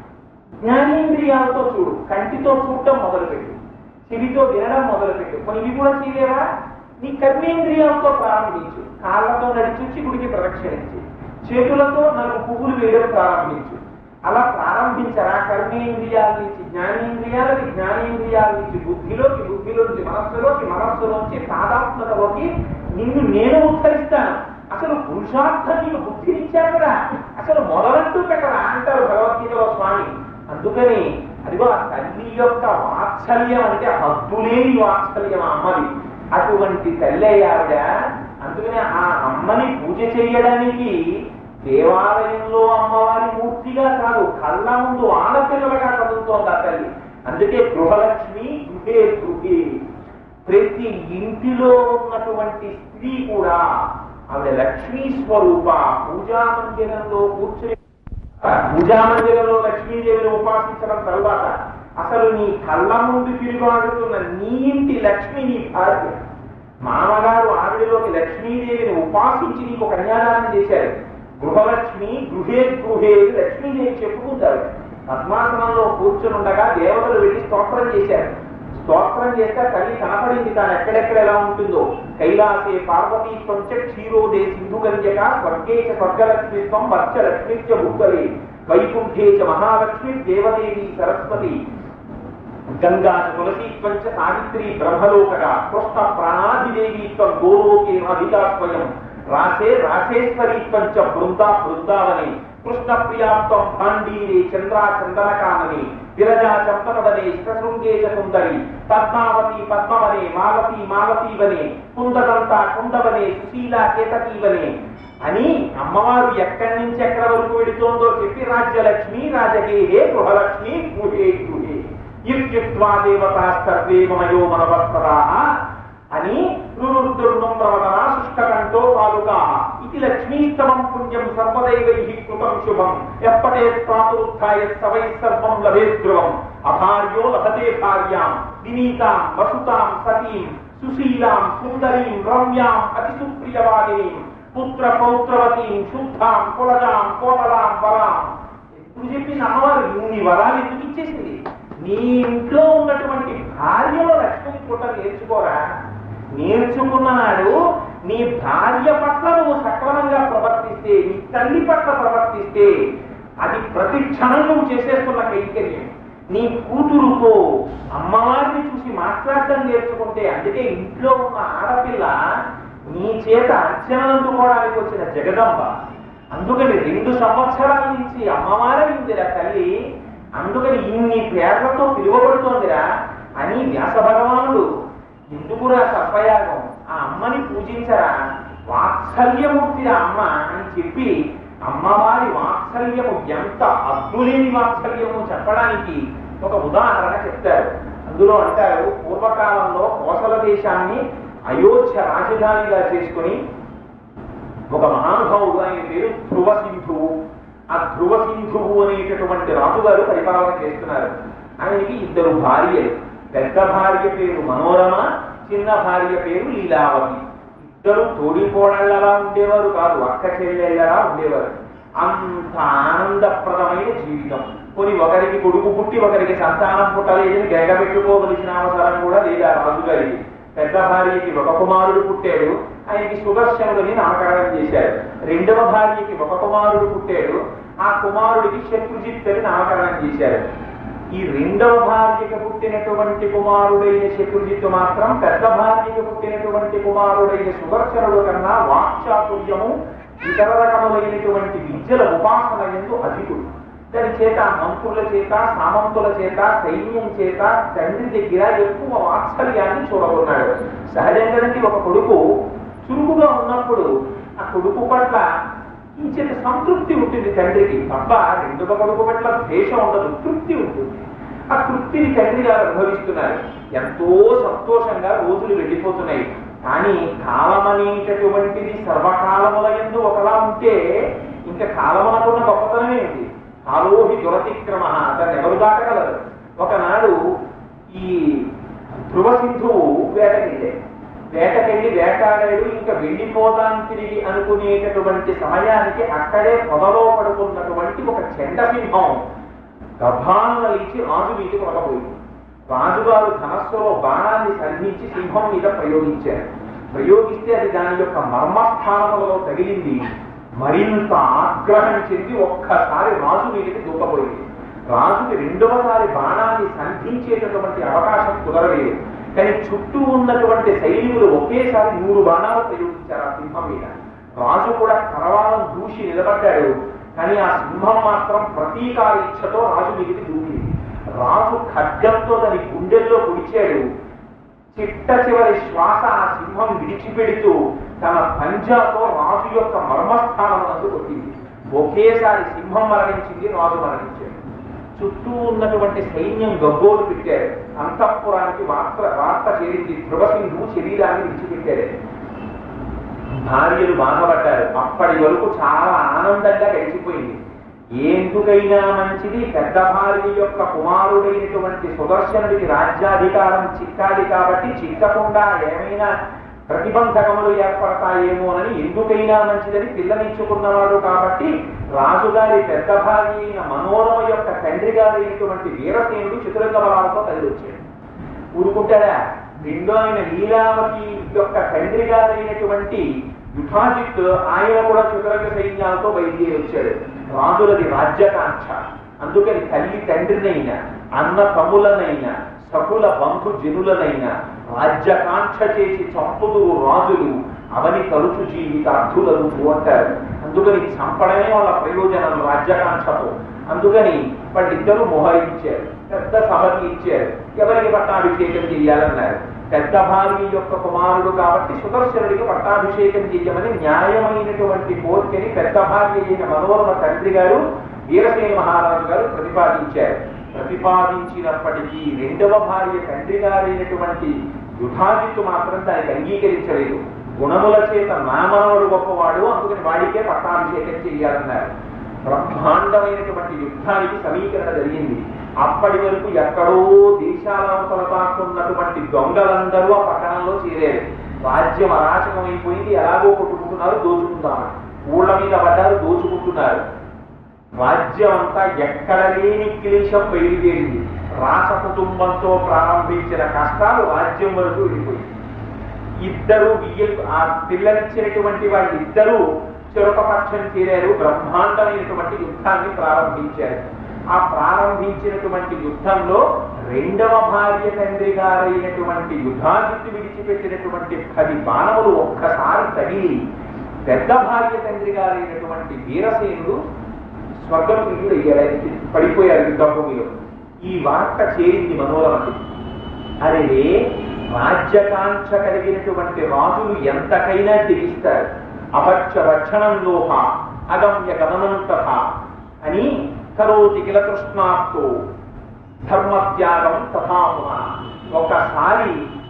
Speaker 2: జ్ఞానేంద్రియాలతో చూడు కంటితో చూడటం మొదలుపెట్టు చెవితో వినడం మొదలుపెట్టు పోనీ ఇవి కూడా చేయలేవా నీ కర్మేంద్రియాలతో ప్రారంభించు కాళ్ళతో నడిచొచ్చి గుడికి ప్రదక్షిణించు చేతులతో నలుగు పువ్వులు వేయడం ప్రారంభించు అలా ప్రారంభించరా కర్మేంద్రియాల నుంచి జ్ఞానేంద్రియాలకి జ్ఞానేంద్రియాల నుంచి బుద్ధిలోకి బుద్ధిలోంచి మనస్సులోకి మనస్సులోంచి తాదాత్మకలోకి నిన్ను నేను ఉద్ధరిస్తాను అసలు పురుషార్థం నీకు బుద్ధినిచ్చాను కదా అసలు మొదలంటూ పెట్టరా అంటారు భగవద్గీతలో స్వామి అందుకని అదిగో ఆ తల్లి యొక్క వాత్సల్యం అంటే హద్దులేని వాత్సల్యం ఆ అమ్మది అటువంటి తల్లి ఆవిడ అందుకని ఆ అమ్మని పూజ చేయడానికి దేవాలయంలో అమ్మవారి మూర్తిగా కాదు కళ్ళ ముందు ఆడపిల్లలుగా కదులుతోంది ఆ తల్లి అందుకే గృహలక్ష్మి గృహే గృహే ప్రతి ఇంటిలో ఉన్నటువంటి స్త్రీ కూడా ఆవిడ లక్ష్మీ స్వరూప పూజా మందిరంలో కూర్చొని పూజా మందిరంలో లక్ష్మీదేవిని ఉపాసించడం తరువాత అసలు నీ కళ్ళ ముందు తిరుగుతున్న నీ ఇంటి లక్ష్మి నీ భార్య మామగారు ఆవిడలోకి లక్ష్మీదేవిని ఉపాసించి నీకు కన్యాదానం చేశారు గృహలక్ష్మి గృహే గృహే లక్ష్మీదేవి చెప్పుకుంటారు పద్మాసనంలో కూర్చుని ఉండగా దేవతలు వెళ్ళి స్తోత్రం చేశారు స్తోత్రం చేస్తే తల్లి కనపడింది తాను ఎక్కడెక్కడ ఎలా ఉంటుందో కైలాసే పార్వతీ కొంచె క్షీరోదే సింధు గంజక స్వర్గే చ స్వర్గలక్ష్మిత్వం వర్చ లక్ష్మిత్య భూతలే వైకుంఠే చ మహాలక్ష్మి దేవదేవి సరస్వతి గంగా చ తులసీ పంచ సావిత్రి బ్రహ్మలోకగా కృష్ణ ప్రాణాధిదేవి త్వం గోలోకే అధికా స్వయం రాసే రాసేశ్వరి పంచ బృందా బృందావని కృష్ణ ప్రియాత్వం భాండీరే చంద్రా చందనకామని విరజా చంపనవనే శృంగే చ సుందరి పద్మావతి పద్మవనే మాలతి మాలతీవనే కుందదంత కుందవనే సుశీల కేతకీవనే అని అమ్మవారు ఎక్కడి నుంచి ఎక్కడి వరకు వెడుతోందో చెప్పి రాజ్యలక్ష్మి రాజగేహే గృహలక్ష్మి గృహే గృహే ఇత్యుక్త్వా దేవతా సర్వే మమయో మనవస్తరా అని రురుద్రుణం ప్రవదన శుష్కకంఠో పాదుకా ఇది లక్ష్మీస్తమం పుణ్యం సర్వదైవై కృతం శుభం ఎప్పటే ప్రాతురుత్థాయ సవై సర్వం లభే ధ్రువం అభార్యో లభతే భార్యాం వినీతాం వసుతాం సతీం సుశీలాం సుందరీం రమ్యాం అతి సుప్రియవాదినీం పుత్ర పౌత్రవతీం శుద్ధాం కులజాం కోమలాం వరాం ఎప్పుడు చెప్పింది అమ్మవారు ఇన్ని వరాలు ఎందుకు ఇచ్చేసింది నీ ఇంట్లో ఉన్నటువంటి భార్యలో లక్ష్మి పుట్ట నేర్చుకోరా నేర్చుకున్న నాడు నీ భార్య పట్ల నువ్వు సక్రమంగా ప్రవర్తిస్తే నీ తల్లి పట్ల ప్రవర్తిస్తే అది ప్రతి క్షణం నువ్వు చేసేస్తున్న కైంకర్యం నీ కూతురుతో అమ్మవారిని చూసి మాట్లాడడం నేర్చుకుంటే అందుకే ఇంట్లో ఉన్న ఆడపిల్ల నీ చేత అర్చన అందుకోవడానికి వచ్చిన జగదంబ అందుకని రెండు సంవత్సరాల నుంచి అమ్మవారే ఉందిరా తల్లి అందుకని ఇన్ని పేర్లతో పిలువబడుతోందిరా అని వ్యాస భగవానుడు ఎందుకురా సర్పయాగం ఆ అమ్మని పూజించరా వాత్సల్యమూర్తి ఆ అమ్మ అని చెప్పి అమ్మవారి వాత్సల్యము ఎంత అద్దులేని వాత్సల్యము చెప్పడానికి ఒక ఉదాహరణ చెప్తారు అందులో అంటారు పూర్వకాలంలో కోసల దేశాన్ని అయోధ్య రాజధానిగా చేసుకొని ఒక మహానుభావుడు ఆయన పేరు ధ్రువ సింధువు ఆ ధ్రువ సింధువు అనేటటువంటి రాజుగారు పరిపాలన చేస్తున్నారు ఆయనకి ఇద్దరు భార్యలు పెద్ద భార్య పేరు మనోరమ చిన్న భార్య పేరు లీలావతి ఇద్దరు తోడిపోడళ్ళలా ఉండేవారు కాదు అక్క చెల్లెళ్ళలా ఉండేవారు అంత ఆనందప్రదమైన జీవితం కొన్ని ఒకరికి కొడుకు పుట్టి ఒకరికి సంతానం పుట్టలేదని గెగబెట్టుకోవలసిన అవసరం కూడా లేదు ఆ రాజుగారికి పెద్ద భార్యకి ఒక కుమారుడు పుట్టాడు ఆయనకి సుదర్శనుడిని నామకరణం చేశారు రెండవ భార్యకి ఒక కుమారుడు పుట్టాడు ఆ కుమారుడికి శత్రుజిత్ అని నామకరణం చేశారు ఈ రెండవ భార్యకి పుట్టినటువంటి కుమారుడైన శత్రుజిత్తు మాత్రం పెద్ద భార్యకి పుట్టినటువంటి కుమారుడైన సుదర్శనుడు కన్నా వాక్చాతుర్యము ఇతర రకములైనటువంటి విద్యల ఉపాసన ఎందు అధికుడు దాని చేత మంత్రుల చేత సామంతుల చేత సైన్యం చేత తండ్రి దగ్గర ఎక్కువ వాత్సల్యాన్ని చూడకున్నాడు సహజంగానికి ఒక కొడుకు చురుకుగా ఉన్నప్పుడు ఆ కొడుకు పట్ల ఇంచెంత సంతృప్తి ఉంటుంది తండ్రికి తప్ప రెండవ కొడుకు పట్ల ద్వేషం ఉండదు తృప్తి ఉంటుంది ఆ తృప్తిని తండ్రి గారు అనుభవిస్తున్నారు ఎంతో సంతోషంగా రోజులు వెళ్ళిపోతున్నాయి కానీ కాలం అనేటటువంటిది సర్వకాలముల ఎందు ఒకలా ఉంటే ఇంకా కాలమునకున్న గొప్పతనమే ఉంది కాలోహి దురతిక్రమ దాన్ని ఎవరు దాటగలరు ఒకనాడు ఈ ధ్రువ సింధువు వేటకెళ్ళే వేటకెళ్ళి వేటాడాడు ఇంకా వెళ్ళిపోదాం తిరిగి అనుకునేటటువంటి సమయానికి అక్కడే పొదలో పడుకున్నటువంటి ఒక చెండ సింహం గర్భాలను ఇచ్చి రాజు మీదకి కొనకపోయింది రాజుగారు ధనస్సులో బాణాన్ని సంధించి సింహం మీద ప్రయోగించారు ప్రయోగిస్తే అది దాని యొక్క మర్మస్థానములలో తగిలింది మరింత ఆగ్రహం చెంది ఒక్కసారి రాజు మీదకి దూకపోయింది రాజుకి రెండవసారి బాణాన్ని సంధించేటటువంటి అవకాశం కుదరలేదు కానీ చుట్టూ ఉన్నటువంటి సైనికులు ఒకేసారి నూరు బాణాలు ప్రయోగించారు ఆ సింహం మీద రాజు కూడా కరవాలం దూసి నిలబడ్డాడు కానీ ఆ సింహం మాత్రం ప్రతీకార ఇచ్ఛతో రాజు మీదకి దూకింది రాజు ఖడ్గంతో దాని గుండెల్లో పొడిచాడు చిట్ట చివరి శ్వాస ఆ సింహం విడిచిపెడుతూ తన పంజాతో రాజు యొక్క మర్మస్థానం నందు కొట్టింది ఒకేసారి సింహం మరణించింది రాజు మరణించాడు చుట్టూ ఉన్నటువంటి సైన్యం గగ్గోలు పెట్టారు అంతఃపురానికి వార్త వార్త చేరింది ధ్రువసింధు శరీరాన్ని విడిచిపెట్టారు భార్యలు బాధపడ్డారు అప్పటి వరకు చాలా ఆనందంగా గడిచిపోయింది ఎందుకైనా మంచిది పెద్ద భార్య యొక్క కుమారుడైనటువంటి సుదర్శనుడికి రాజ్యాధికారం చిక్కాలి కాబట్టి చిక్కకుండా ఏమైనా ప్రతిబంధకములు ఏర్పడతాయేమోనని ఎందుకైనా మంచిదని పిల్లనిచ్చుకున్నవాడు కాబట్టి రాజుగారి పెద్ద భార్య అయిన మనోరమ యొక్క తండ్రి గారైనటువంటి వీరసేనుడు చతురంగ బలాలతో కలిసి ఊరుకుంటాడా రెండో ఆయన లీలావతి యొక్క తండ్రి గారైనటువంటి యుధాజిత్ ఆయన కూడా చతురంగ సైన్యాలతో బయలుదేరి వచ్చాడు రాజులది రాజ్యకాంక్ష అందుకని తల్లి తండ్రినైనా అన్న తమ్ములనైనా సకుల బంధు జనులనైనా రాజ్యకాంక్ష చేసి చంపుదు రాజులు అవని తలుచు జీవిత అర్థులను అంటారు అందుకని చంపడమే వాళ్ళ ప్రయోజనం రాజ్యకాంక్షతో అందుకని వాళ్ళిద్దరూ మోహరించారు పెద్ద సభకి ఇచ్చారు ఎవరికి పట్టాభిషేకం చేయాలన్నారు పెద్ద భార్య యొక్క కుమారుడు కాబట్టి సుదర్శనుడికి పట్టాభిషేకం చేయమని న్యాయమైనటువంటి కోరికని పెద్ద భార్య అయిన మనోరమ తండ్రి గారు వీరసేన మహారాజు గారు ప్రతిపాదించారు ప్రతిపాదించినప్పటికీ రెండవ భార్య తండ్రి గారైనటువంటి యుధాజిత్తు మాత్రం దానికి అంగీకరించలేదు గుణముల చేత నామనవుడు గొప్పవాడు అందుకని వాడికే పట్టాభిషేకం చేయాలన్నారు బ్రహ్మాండమైనటువంటి యుద్ధానికి సమీకరణ జరిగింది అప్పటి వరకు ఎక్కడో దేశాలవతల పాకున్నటువంటి దొంగలందరూ ఆ పట్టణంలో చేరారు రాజ్యం అరాచకమైపోయింది ఎలాగో కొట్టుకుంటున్నారు దోచుకుందామని ఊళ్ళ మీద పడ్డారు దోచుకుంటున్నారు రాజ్యం అంతా ఎక్కడ లేని క్లేశం బయలుదేరింది రాస కుటుంబంతో ప్రారంభించిన కష్టాలు రాజ్యం వరకు వెళ్ళిపోయింది ఇద్దరు బియ్యం ఆ పిల్లనిచ్చినటువంటి వాళ్ళిద్దరూ చెరొకపక్షం చేరారు బ్రహ్మాండమైనటువంటి యుద్ధాన్ని ప్రారంభించారు ఆ ప్రారంభించినటువంటి యుద్ధంలో రెండవ భార్య తండ్రి గారైనటువంటి యుద్ధాజిత్తు విడిచిపెట్టినటువంటి పది బాణములు ఒక్కసారి తగిలి పెద్ద భార్య తండ్రి గారైనటువంటి వీరసేనుడు స్వర్గం అయ్యారు పడిపోయారు యుద్ధభూమిలో ఈ వార్త చేరింది మనోరమకి అరే రాజ్యకాంక్ష కలిగినటువంటి రాజులు ఎంతకైనా తెగిస్తారు అపక్ష రక్షణం లోహ అగమ్య గమనం తథా అని కరోతి కిల తృష్ణాత్తు ధర్మత్యాగం తథామున ఒకసారి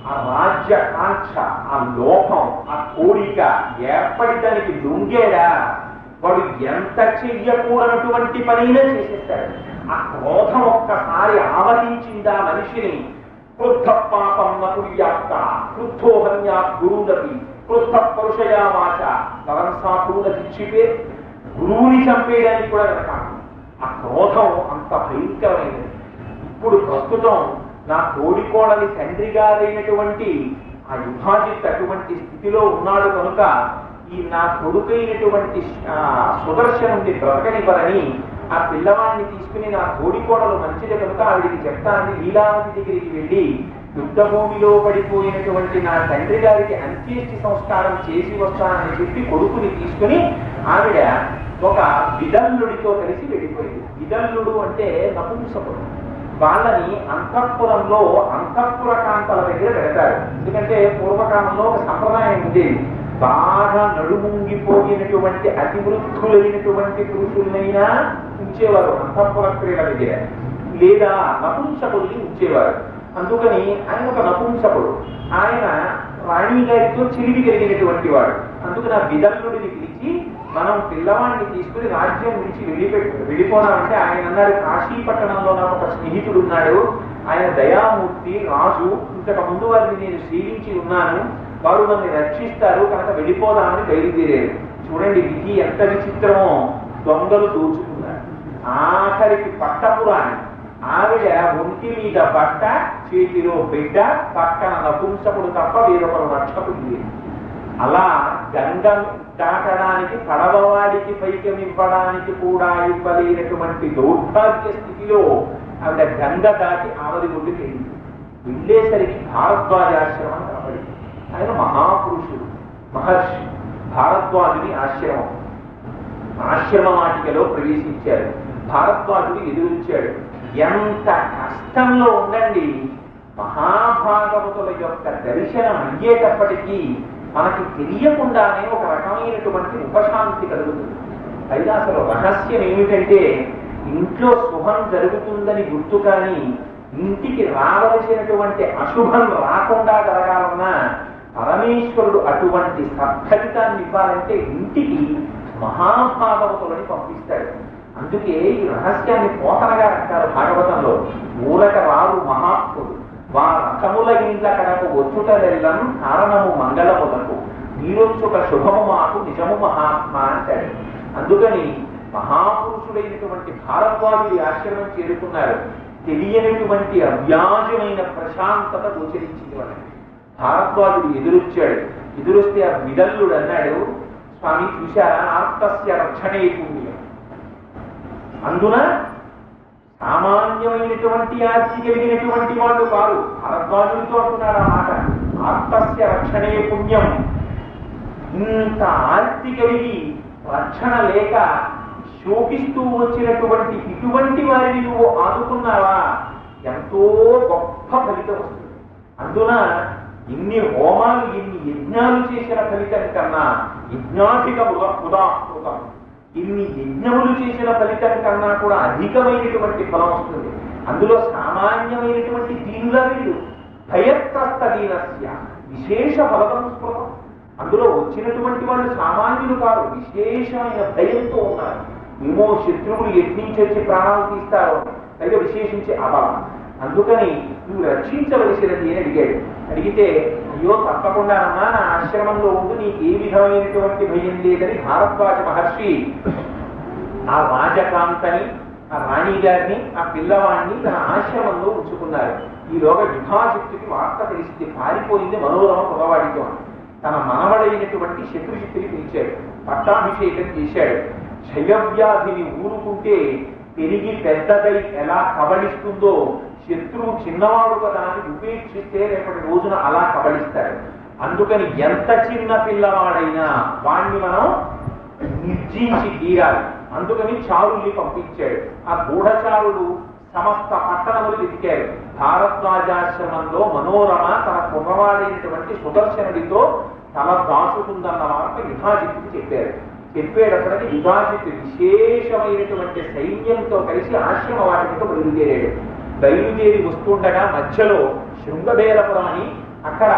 Speaker 2: ఆ రాజ్య కాంక్ష ఆ లోపం ఆ కోరిక ఏర్పడి దానికి లొంగేడా వాడు ఎంత చెయ్యకూడనటువంటి పనైనా చేసేస్తాడు ఆ క్రోధం ఒక్కసారి ఆవరించిందా మనిషిని క్రుద్ధ పాపం నకుర్యాప్త క్రుద్ధోహన్యా గురువులకి క్రుద్ధ పరుషయా వాచ నరంసాకుల శిక్షిపే గురువుని చంపేయడానికి కూడా వెనక ఆ క్రోధం అంత భయంకరమైనది ఇప్పుడు ప్రస్తుతం నా తోడికోడలి తండ్రి గారైనటువంటి ఆ యుధాజిత్ అటువంటి స్థితిలో ఉన్నాడు కనుక ఈ నా కొడుకైనటువంటి ఆ, సుదర్శనుడిని బ్రతకనివ్వరని ఆ పిల్లవాడిని తీసుకుని నా తోడికోడలు మంచిది కనుక ఆవిడికి చెప్తానని లీలావతి దగ్గరికి వెళ్ళి యుద్ధభూమిలో పడిపోయినటువంటి నా తండ్రి గారికి అంత్యేష్టి సంస్కారం చేసి వస్తానని చెప్పి కొడుకుని తీసుకుని ఆవిడ ఒక విదల్లుడితో కలిసి వెళ్ళిపోయింది విదల్లుడు అంటే నపుంసకుడు వాళ్ళని అంతఃపురంలో అంతఃపుర కాంతల దగ్గర పెడతారు ఎందుకంటే పూర్వకాలంలో ఒక సంప్రదాయం ఉండేది బాగా నడుముంగిపోయినటువంటి అతివృద్ధులైనటువంటి పురుషులనైనా ఉంచేవారు అంతఃపుర క్రీడ దగ్గర లేదా నపుంసకుల్ని ఉంచేవారు అందుకని ఆయన ఒక నపుంసకుడు ఆయన రాణి గారితో చిలివి కలిగినటువంటి వాడు అందుకని ఆ విదల్లుడిని పిలిచి మనం పిల్లవాడిని తీసుకుని రాజ్యం నుంచి వెళ్ళిపెట్టు వెళ్ళిపోదామంటే ఆయన అన్నారు కాశీ పట్టణంలో నాకు ఒక స్నేహితుడు ఉన్నాడు ఆయన దయామూర్తి రాజు ఇంతకు ముందు వారిని నేను సేవించి ఉన్నాను వారు నన్ను రక్షిస్తారు కనుక వెళ్ళిపోదామని బయలుదేరారు చూడండి విధి ఎంత విచిత్రమో దొంగలు దోచుకున్నారు ఆఖరికి పట్టపురాణి ఆవిడ ఒంటి మీద బట్ట చేతిలో బిడ్డ పక్కన నపుంసకుడు తప్ప వేరొకరు రక్షకుడు లేదు అలా గంగ దాటడానికి పడవవాడికి పైకి నింపడానికి కూడా ఇవ్వలేనటువంటి దౌర్భాగ్య స్థితిలో ఆవిడ గంగ దాటి ఆవలి ఒడ్డుకి వెళ్ళింది వెళ్ళేసరికి భారద్వాజాశ్రమం కనబడింది ఆయన మహాపురుషుడు మహర్షి భారద్వాజుని ఆశ్రమం ఆశ్రమ వాటికలో ప్రవేశించారు భారద్వాజుడు ఎదురొచ్చాడు ఎంత కష్టంలో ఉండండి మహాభాగవతుల యొక్క దర్శనం అయ్యేటప్పటికీ మనకి తెలియకుండానే ఒక రకమైనటువంటి ఉపశాంతి కలుగుతుంది పైగా అసలు రహస్యం ఏమిటంటే ఇంట్లో శుభం జరుగుతుందని గుర్తు కానీ ఇంటికి రావలసినటువంటి అశుభం రాకుండా జరగాలన్నా పరమేశ్వరుడు అటువంటి సత్ఫలితాన్ని ఇవ్వాలంటే ఇంటికి మహాభాగవతులని పంపిస్తాడు అందుకే ఈ రహస్యాన్ని పోతనగా అంటారు భాగవతంలో మూలక వారు మహాత్ముడు వా రథముల ఇండ్ల కడకు వచ్చుటలెల్లం కారణము మంగళములకు మీరొచ్చుక శుభము మాకు నిజము మహాత్మ అంటాడు అందుకని మహాపురుషుడైనటువంటి భారద్వాజుడి ఆశ్రమం చేరుకున్నారు తెలియనటువంటి అవ్యాజమైన ప్రశాంతత గోచరించింది వాళ్ళకి భారద్వాజుడు ఎదురొచ్చాడు ఎదురొస్తే ఆ విడల్లుడు అన్నాడు స్వామి చూశారా ఆర్తస్య రక్షణే పుణ్యం అందున సామాన్యమైనటువంటి ఆర్తి కలిగినటువంటి వాళ్ళు కాదు భరద్వాజుడితో అంటున్నాడు ఆ మాట ఆత్మస్య రక్షణే పుణ్యం ఇంత ఆర్తి కలిగి రక్షణ లేక శోకిస్తూ వచ్చినటువంటి ఇటువంటి వారిని నువ్వు ఆదుకున్నావా ఎంతో గొప్ప ఫలితం వస్తుంది అందున ఇన్ని హోమాలు ఇన్ని యజ్ఞాలు చేసిన ఫలితం కన్నా యజ్ఞాధిక ఉదాహృతం ఇన్ని యజ్ఞములు చేసిన ఫలితం కన్నా కూడా అధికమైనటువంటి ఫలం వస్తుంది అందులో సామాన్యమైనటువంటి దీనుల వీడు భయత్రస్త దీనస్య విశేష ఫలతం స్పృహం అందులో వచ్చినటువంటి వాళ్ళు సామాన్యులు కాదు విశేషమైన భయంతో ఉన్నారు ఏమో శత్రువులు యత్నించి ప్రాణాలు తీస్తారో పైగా విశేషించి అబలం అందుకని నువ్వు రక్షించవలసినది అని అడిగాడు అడిగితే అయ్యో తప్పకుండానమ్మా నా ఆశ్రమంలో ఉండి నీకు ఏ విధమైనటువంటి భయం లేదని భారద్వాజ మహర్షి ఆ రాజకాంతని ఆ రాణి గారిని ఆ పిల్లవాడిని తన ఆశ్రమంలో ఉంచుకున్నారు ఈలోగా విభాజిత్తుకి వార్త తెలిసింది పారిపోయింది మనోరమ పొగవాడితో అని. తన మనవడైనటువంటి శత్రుజిత్తుని పిలిచాడు పట్టాభిషేకం చేశాడు క్షయవ్యాధిని ఊరుకుంటే పెరిగి పెద్దదై ఎలా కబళిస్తుందో శత్రువు చిన్నవాడు కదా అని ఉపేక్షిస్తే రేపటి రోజున అలా కబళిస్తాడు అందుకని ఎంత చిన్న పిల్లవాడైనా వాణ్ణి మనం నిర్జించి తీరాలి అందుకని చారుల్ని పంపించాడు ఆ గూఢచారులు సమస్త పట్టణములు వెతికారు భారద్వాజాశ్రమంలో మనోరమ తన కుర్రవాడైనటువంటి సుదర్శనుడితో తల దాచుకుందన్న వార్త యుధాజిత్తుకి చెప్పారు చెప్పేటప్పటికి యుధాజిత్ విశేషమైనటువంటి సైన్యంతో కలిసి ఆశ్రమ వాటితో బయలుదేరాడు బయలుదేరి వస్తుండగా మధ్యలో శృంగబేలపురం అని అక్కడ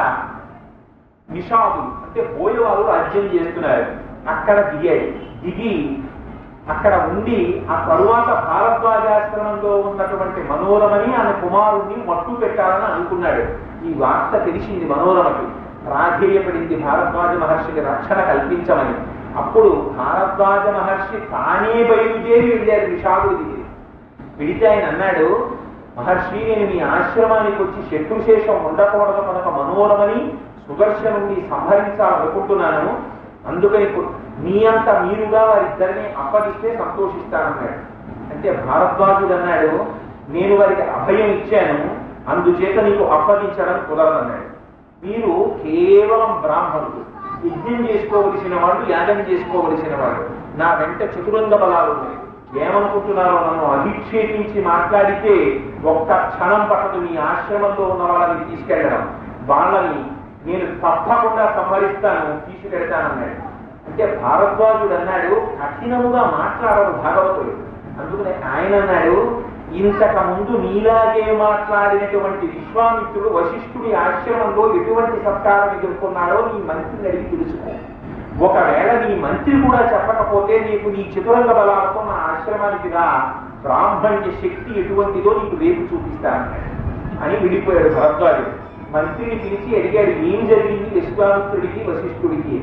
Speaker 2: నిషాదులు అంటే బోయవారు రాజ్యం చేస్తున్నారు అక్కడ దిగాడు దిగి అక్కడ ఉండి ఆ తరువాత భారద్వాజాశ్రమంలో ఉన్నటువంటి మనోరమని ఆమె కుమారుణ్ణి మట్టు పెట్టాలని అనుకున్నాడు ఈ వార్త తెలిసింది మనోరమకి ప్రాధేయపడింది భారద్వాజ మహర్షికి రక్షణ కల్పించమని అప్పుడు భారద్వాజ మహర్షి తానే బయలుదేరి వెళ్ళారు నిషాదుడి దగ్గర వెళితే ఆయన అన్నాడు మహర్షి నేను మీ ఆశ్రమానికి వచ్చి శత్రుశేషం ఉండకూడదు కనుక మనోరమని సుదర్శనుడిని సంహరించాలనుకుంటున్నాను అందుకని కు- మీ అంత మీరుగా వారిద్దరిని అప్పగిస్తే సంతోషిస్తానన్నాడు అంటే భారద్వాజుడు అన్నాడు నేను వారికి అభయం ఇచ్చాను అందుచేత నీకు అప్పగించడం కుదరదన్నాడు మీరు కేవలం బ్రాహ్మణులు యజ్ఞం చేసుకోవలసిన వాళ్ళు యాగం చేసుకోవలసిన వాళ్ళు నా వెంట చతురంగ బలాలు ఉన్నాయి ఏమనుకుంటున్నారో నన్ను అధిక్షేపించి మాట్లాడితే ఒక్క క్షణం పట్టదు మీ ఆశ్రమంలో ఉన్న వాళ్ళని తీసుకెళ్ళడం వాళ్ళని నేను తప్పకుండా సంహరిస్తాను తీసుకెళ్తానన్నాడు అంటే భారద్వాజుడు అన్నాడు కఠినముగా మాట్లాడరు భాగవతుడు అందుకనే ఆయన అన్నాడు ఇంతకు ముందు నీలాగే మాట్లాడినటువంటి విశ్వామిత్రుడు వశిష్ఠుడి ఆశ్రమంలో ఎటువంటి సత్కారం ఎదుర్కొన్నాడో నీ మంత్రిని అడిగి తెలుసుకో ఒకవేళ నీ మంత్రి కూడా చెప్పకపోతే నీకు నీ చతురంగ బలాలతో నా ఆశ్రమానికి రా బ్రాహ్మణ్య శక్తి ఎటువంటిదో నీకు రేపు చూపిస్తానన్నాడు అని విడిపోయాడు భరద్వాజుడు మంత్రిని పిలిచి అడిగాడు ఏం జరిగింది విశ్వామిత్రుడికి వశిష్ఠుడికి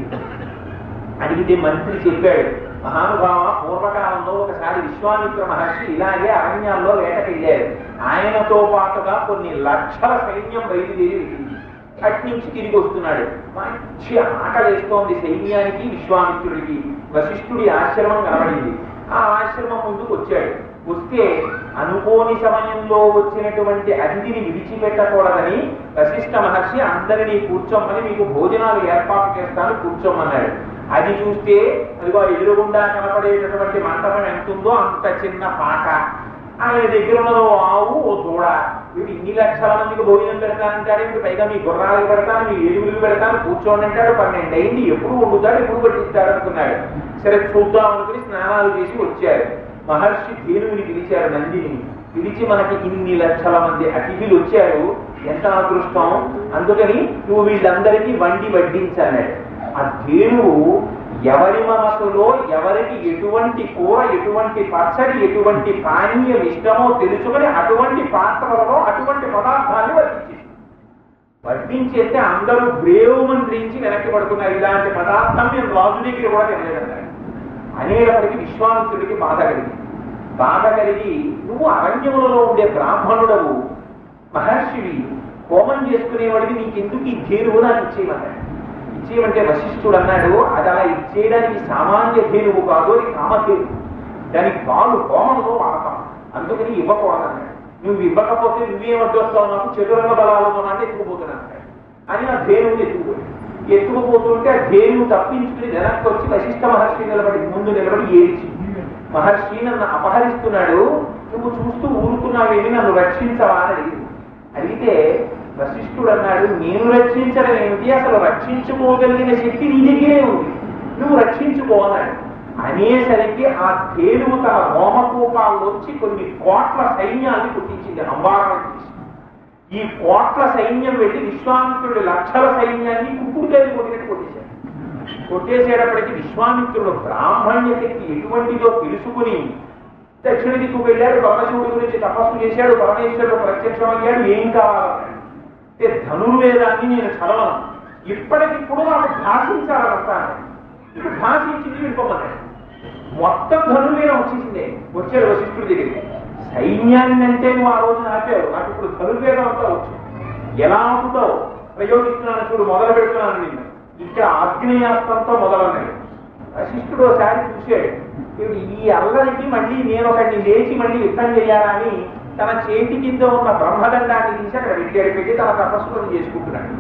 Speaker 2: అడిగితే మంత్రి చెప్పాడు మహానుభావ పూర్వకాలంలో ఒకసారి విశ్వామిత్ర మహర్షి ఇలాగే అరణ్యాల్లో వేటకెళ్ళారు ఆయనతో పాటుగా కొన్ని లక్షల సైన్యం బయలుదేరి వెళ్ళింది అటు నుంచి తిరిగి వస్తున్నాడు మంచి ఆకలేస్తోంది సైన్యానికి విశ్వామిత్రుడికి వశిష్ఠుడి ఆశ్రమం కనబడింది ఆ ఆశ్రమం ముందుకు వచ్చాడు వస్తే అనుకోని సమయంలో వచ్చినటువంటి అతిథిని విడిచిపెట్టకూడదని వశిష్ఠ మహర్షి అందరినీ కూర్చోమని మీకు భోజనాలు ఏర్పాటు చేస్తాను కూర్చోమన్నాడు అది చూస్తే అదిగో ఎదురుగుండా కనపడేటటువంటి మంటపం ఎంత ఉందో అంత చిన్న పాక ఆయన దగ్గర ఉన్నదో ఆవు ఓ దూడ వీడు ఇన్ని లక్షల మందికి భోజనం పెడతానంటాడు వీడు పైగా మీ గుర్రాలకు పెడతాను మీ ఎలుగులకు పెడతాను కూర్చోండి అంటాడు పన్నెండు అయింది ఎప్పుడు వండుతాడు ఎప్పుడు పట్టిస్తాడు అనుకున్నాడు సరే చూద్దాం అనుకుని స్నానాలు చేసి వచ్చారు మహర్షి ధేనువుని పిలిచారు నందిని పిలిచి మనకి ఇన్ని లక్షల మంది అతిథులు వచ్చారు ఎంత అదృష్టం అందుకని నువ్వు వీళ్ళందరికీ వండి వడ్డించన్నాడు ఆ ధేనువు ఎవరి మనసులో ఎవరికి ఎటువంటి కూర ఎటువంటి పచ్చడి ఎటువంటి పానీయం ఇష్టమో తెలుసుకొని అటువంటి పాత్రలలో అటువంటి పదార్థాన్ని వర్తించింది వడ్డించేస్తే అందరూ బ్రేవ్ మంత్రించి వెనక్కి పడుతున్నారు ఇలాంటి పదార్థం మేము రాజు దగ్గర కూడా తినలేదన్నారు అనేటప్పటికీ విశ్వామిత్రుడికి బాధ కలిగింది బాధ కలిగి నువ్వు అరణ్యములలో ఉండే బ్రాహ్మణుడవు మహర్షివి హోమం చేసుకునేవాడికి నీకెందుకు ఈ ధేనువు నాకు ఇచ్చేయమన్నాడు ఇచ్చేయమంటే వశిష్ఠుడు అన్నాడు అది అలా ఇచ్చేయడానికి సామాన్య ధేనువు కాదు అది కామధేనువు దానికి పాలు హోమంలో వాడతాం అందుకని ఇవ్వకూడదన్నాడు నువ్వు ఇవ్వకపోతే నువ్వేమడ్డొస్తావు నాకు చతురంగ బలాలతో అంటే ఎత్తుకుపోతున్నాను అన్నాడు. అని ఆ ధేనువుని ఎత్తుకుపోయి ఎత్తుకుపోతుంటే ఆ ధేనువు తప్పించుకుని వెనక్కి వచ్చి వశిష్ఠ మహర్షి నిలబడి ముందు నిలబడి ఏడ్చి మహర్షి నన్ను అపహరిస్తున్నాడు నువ్వు చూస్తూ ఊరుకున్నావేమి నన్ను రక్షించవా అని అడిగింది అడిగితే వశిష్ఠుడు అన్నాడు నేను రక్షించడం ఏమిటి అసలు రక్షించుకోగలిగిన శక్తి నీ దగ్గరే ఉంది నువ్వు రక్షించుకో అన్నాడు అనేసరికి ఆ తేలువు తన మోహకూపాల్లోంచి కొన్ని కోట్ల సైన్యాన్ని పుట్టించింది అంబారం తీసి ఈ కోట్ల సైన్యం వెళ్ళి విశ్వామిత్రుడి లక్షల సైన్యాన్ని కుక్కుడుకాయలు కొట్టినట్టు కొట్టేశాడు కొట్టేసేటప్పటికి విశ్వామిత్రుడు బ్రాహ్మణ్య శక్తి ఎటువంటిదో తెలుసుకుని దక్షిణ దిక్కు వెళ్ళాడు పరమశివుడి గురించి తపస్సు చేశాడు పరమేశ్వరుడు ప్రత్యక్షమయ్యాడు ఏం కావాలన్నాడు అంటే ధనుర్వేదాన్ని నేను చదవను ఇప్పటికిప్పుడు నాకు భాషించాలంతా ఇప్పుడు భాషించింది వినుకోమన్నాడు మొత్తం ధనుర్వేదం వచ్చేసిందే వచ్చాడు వశిష్ఠుడి దగ్గరికి సైన్యాన్ని అంటే నువ్వు ఆ రోజు ఆపావు నాకు ఇప్పుడు ధనుర్వేదం అంతా వచ్చు ఎలా ఆపుతావు ప్రయోగిస్తున్నాను చూడు మొదలు పెడుతున్నాను నిన్ను ఇక్కడ ఆగ్నేయాస్త్రంతో మొదలన్నాడు వశిష్ఠుడు ఒకసారి చూశాడు ఇప్పుడు ఈ అల్లరికి మళ్ళీ నేను ఒకడిని లేచి మళ్ళీ యుద్ధం చేయాలని తన చేతి కింద ఉన్న బ్రహ్మదండాన్ని తీసి అక్కడ పెట్టాడు పెట్టి తన తపస్సులను చేసుకుంటున్నాడు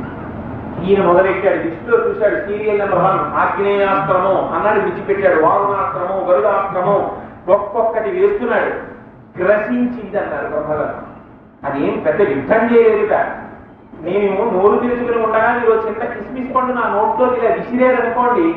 Speaker 2: ఈయన మొదలెట్టాడు దిష్టిలో చూశాడు సీరియల్ నెంబర్ వన్ ఆగ్నేయాస్త్రము అన్నాడు విడిచిపెట్టాడు వారుణాస్త్రము గరుడాస్త్రము ఒక్కొక్కటి వేస్తున్నాడు గ్రసించింది అన్నారు బ్రహ్మదండం అదేం పెద్ద యుద్ధం చేయలేదుట నేను నోరు తెలుసుకుని ఉండగా మీరు చిన్న కిస్మిస్ పండు నా నోట్లో ఇలా విసిరేరనుకోండి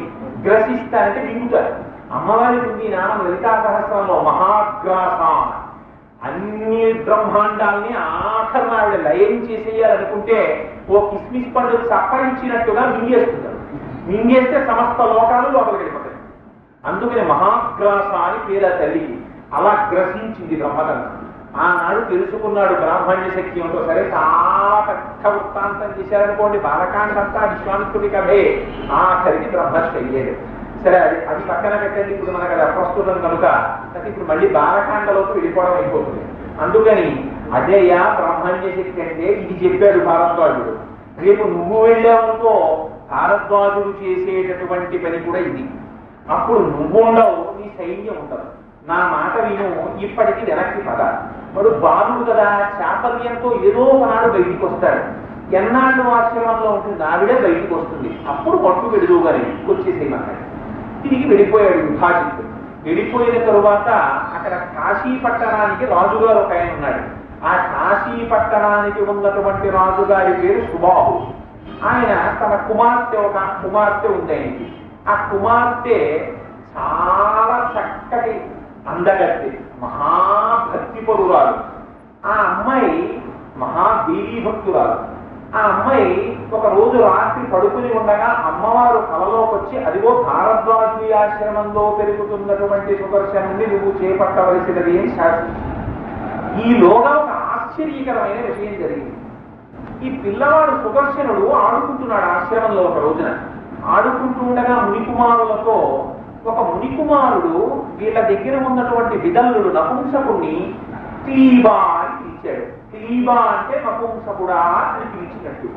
Speaker 2: గ్రసిస్తానంటే మింగుతారు అమ్మవారికి ఉంది ఈ నామం లలితా సహస్రంలో మహాగ్రాస అన్ని బ్రహ్మాండాల్ని ఆఖరణ ఆవిడ లయం చేసేయాలనుకుంటే ఓ కిస్మిస్ పండు సప్పరించినట్టుగా మింగేస్తున్నారు మింగేస్తే సమస్త లోకాలు లోపలికి వెళ్ళిపోతాయి అందుకని మహాగ్రాస అని పేరు ఆ తల్లికి అలా గ్రసించింది బ్రహ్మదండం ఆనాడు తెలుసుకున్నాడు బ్రాహ్మణ్య శక్తి ఉంటో సరే చాలా పెద్ద వృత్తాంతం చేశారనుకోండి బాలకాండ అంతా విశ్వామిత్రుడి కథే ఆఖరికి బ్రహ్మర్షి అయ్యేది సరే అది అది పక్కన పెట్టండి ఇప్పుడు మనకు అది అప్రస్తుతం కనుక అయితే ఇప్పుడు మళ్ళీ బాలకాండలోకి వెళ్ళిపోవడం అయిపోతుంది అందుకని అదేయా బ్రహ్మణ్య శక్తి అంటే ఇది చెప్పాడు భారద్వాజుడు రేపు నువ్వు వెళ్ళావనుకో భారద్వాజుడు చేసేటటువంటి పని కూడా ఇది అప్పుడు నువ్వు ఉండవు నీ సైన్యం ఉండదు నా మాట విను ఇప్పటికి వెనక్కి పద వాడు బాలుడు కదా చాపల్యంతో ఏదో ఒకనాడు బయటికి వస్తాడు ఎన్నాళ్ళు ఆశ్రమంలో ఉంటుంది ఆవిడే బయటికి వస్తుంది అప్పుడు పట్టు వెడుదుగానే వచ్చేసేయమన్నాడు తిరిగి వెళ్ళిపోయాడు విభాజిత్ వెళ్ళిపోయిన తరువాత అక్కడ కాశీ పట్టణానికి రాజుగారు ఒక ఆయన ఉన్నాడు ఆ కాశీ పట్టణానికి ఉన్నటువంటి రాజుగారి పేరు సుబాహు ఆయన తన కుమార్తె ఒక కుమార్తె ఉంది ఆయనకి ఆ కుమార్తె చాలా చక్కటి అందగత్తి మహాభక్తి పరురాలు ఆ అమ్మాయి మహాదేవీ భక్తురాలు ఆ అమ్మాయి ఒక రోజు రాత్రి పడుకుని ఉండగా అమ్మవారు కలలోకి వచ్చి అదిగో భారద్వాజీ ఆశ్రమంలో పెరుగుతున్నటువంటి సుదర్శనుని నువ్వు చేపట్టవలసినది అని శాసించింది ఈలోగా ఒక ఆశ్చర్యకరమైన విషయం జరిగింది ఈ పిల్లవాడు సుదర్శనుడు ఆడుకుంటున్నాడు ఆశ్రమంలో ఒక రోజున ఆడుకుంటూ ఉండగా మునికుమారులతో ఒక మునికుమారుడు వీళ్ళ దగ్గర ఉన్నటువంటి విదల్లుడు నపుంసకుణ్ణి క్లీబా అని పిలిచాడు క్లీబా అంటే నపుంసకుడా అని పిలిచినట్టు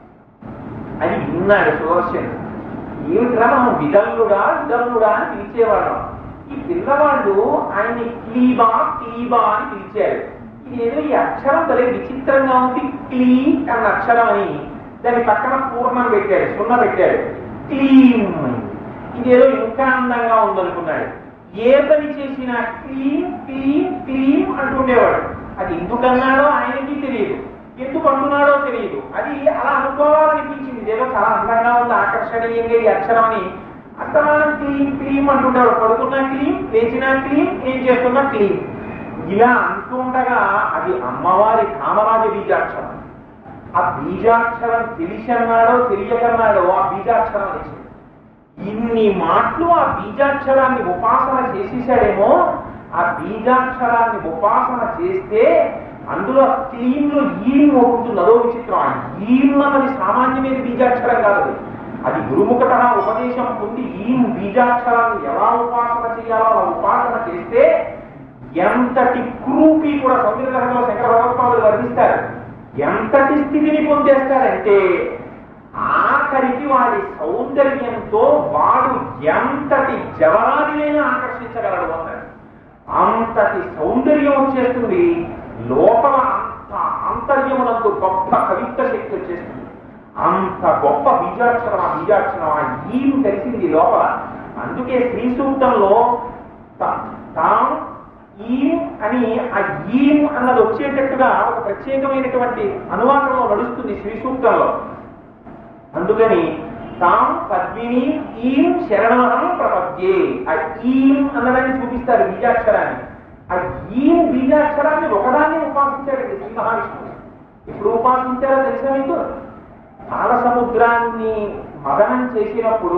Speaker 2: అది విన్నాడు సుదర్శనుడు ఏమిట్రా మనం విదల్లుడా విదల్లుడా అని పిలిచేవాడు ఈ పిల్లవాళ్ళు ఆయన్ని క్లీబా క్లీబా అని పిలిచారు ఇది ఏదో ఈ అక్షరం భలే విచిత్రంగా ఉంది క్లీ అన్న అక్షరం అని దాని పక్కన పూర్ణం పెట్టాడు సున్న పెట్టాడు క్లీం ఇదేదో ఇంకా అందంగా ఉందనుకున్నాడు ఏ పని చేసినా క్లీం క్లీం క్లీం అంటుండేవాడు అది ఎందుకన్నాడో ఆయనకి తెలియదు ఎందుకు అంటున్నాడో తెలియదు అది అలా అనుకోవాలనిపించింది ఇదేదో చాలా అందంగా ఉంది ఆకర్షణీయంగా ఈ అక్షరం అని అంతమానం క్లీం క్లీం అంటుండేవాడు పడుకున్నా క్లీం లేచినా క్లీం ఏం చేస్తున్నా క్లీం ఇలా అంటుండగా అది అమ్మవారి కామరాజ బీజాక్షరం ఆ బీజాక్షరం తెలిసన్నాడో తెలియకన్నాడో ఆ బీజాక్షరం అనేసి ఇన్ని మాటలు ఆ బీజాక్షరాన్ని ఉపాసన చేసేసాడేమో ఆ బీజాక్షరాన్ని ఉపాసన చేస్తే అందులో క్లీన్లో ఈం ఉంటుంది అదో విచిత్రం ఆ ఈం అన్నది సామాన్యమైన బీజాక్షరం కాదు అది. అది గురుముఖత ఉపదేశం పొంది ఈం బీజాక్షరాన్ని ఎలా ఉపాసన చేయాలో అలా ఉపాసన చేస్తే ఎంతటి క్రూపి కూడా సంగీతలో శంకర భగవత్పాదులు వర్ణిస్తారు ఎంతటి స్థితిని పొందేస్తారంటే ఆఖరికి వాడి సౌందర్యంతో వాడు ఎంతటి జవరాదినైనా ఆకర్షించగలడు అన్నాడు అంతటి సౌందర్యం వచ్చేస్తుంది లోపల అంత ఆంతర్యమునందు గొప్ప కవిత్వ శక్తి వచ్చేస్తుంది అంత గొప్ప బీజాక్షరం ఆ బీజాక్షరం ఆ ఈం తెలిసింది లోపల అందుకే శ్రీ సూక్తంలో త- తాం ఈం అని ఆ ఈం అన్నది వచ్చేటట్టుగా ఒక ప్రత్యేకమైనటువంటి అనువాదంలో నడుస్తుంది శ్రీ సూక్తంలో అందుకని తాం పద్మిని ఈం శరణమహం ప్రపద్యే ఆ ఈం అన్నదాన్ని చూపిస్తారు బీజాక్షరాన్ని ఆ ఈం బీజాక్షరాన్ని ఒకదాన్ని ఉపాసించారండి శ్రీ మహావిష్ణువు ఇప్పుడు ఉపాసించారో తెలుసా మీకు పాల సముద్రాన్ని మదనం చేసినప్పుడు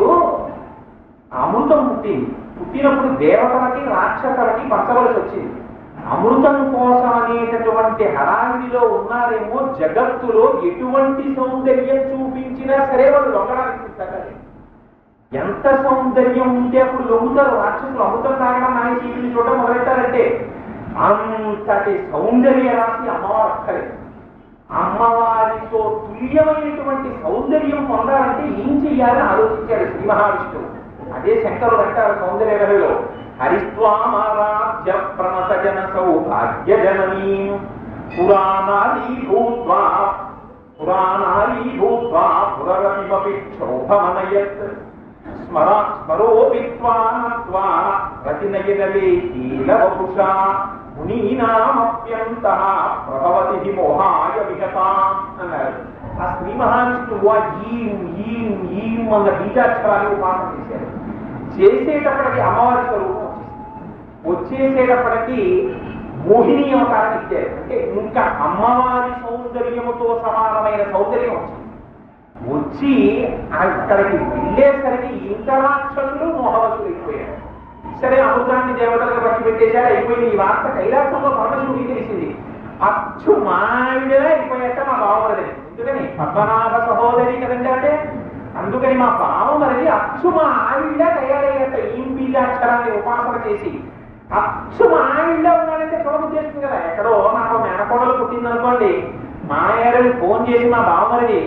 Speaker 2: అమృతం పుట్టింది పుట్టినప్పుడు దేవతలకి రాక్షసులకి పంచవలసి వచ్చింది అమృతం కోసం అనేటటువంటి హడావిడిలో ఉన్నారేమో జగత్తులో ఎటువంటి సౌందర్యం చూపించినా సరే వాళ్ళు లొంగడానికి సిద్ధంగా ఎంత సౌందర్యం ఉంటే అప్పుడు లొంగుతారు రాక్షసులు అమృతం తాగడం మానేసి వీటిని చూడడం మొదలెట్టారంటే అంతటి సౌందర్య రాశి అమ్మవారు అక్కలేదు అమ్మవారితో తుల్యమైనటువంటి సౌందర్యం పొందాలంటే ఏం చెయ్యాలని ఆలోచించాడు శ్రీ మహావిష్ణువు అదే శంకరుడు అంటారు సౌందర్య రవిలో హరిస్వామారాధ్య ప్రణత జన సౌభాగ్య జననీ పురాణాలీ భూత్వా పురాణాలీ భూత్వా పురరపిమపి క్షోభమనయత్ స్మరా స్మరోపి త్వానత్వా రతినయనలే కీలవపుషా మునీనామప్యంత ప్రభవతి మోహాయ విహతాం అన్నారు ఆ శ్రీ మహావిష్ణువు ఆ ఈం ఈం ఈం అన్న బీజాక్షరాన్ని ఉపాసన చేశారు చేసేటప్పటికి అమ్మవారి స్వరూపం వచ్చేసింది వచ్చేసేటప్పటికి మోహిని అవతారం ఇచ్చారు అంటే ఇంకా అమ్మవారి సౌందర్యముతో సమానమైన సౌందర్యం వచ్చింది వచ్చి అక్కడికి వెళ్ళేసరికి ఇంతరాక్షసులు మోహవసులు అయిపోయారు సరే అమృతాన్ని దేవతలకు పచ్చి పెట్టేశారు అయిపోయింది ఈ వార్త కైలాసంలో పరమశివుడికి తెలిసింది అచ్చు మావిడలా అయిపోయాక మా బావమరది ఎందుకని పద్మనాభ సహోదరి కదండి అంటే అందుకని మా బావమరది అచ్చు మా ఆవిడ తయారయ్యాక ఈ బీజాక్షరాన్ని ఉపాసన చేసి అచ్చు మా ఆవిడ ఉన్నాడంటే చూడబుద్ధేస్తుంది కదా ఎక్కడో నాకు మేనకోడలు పుట్టిందనుకోండి మాయగారు ఫోన్ చేసి మా బావమరది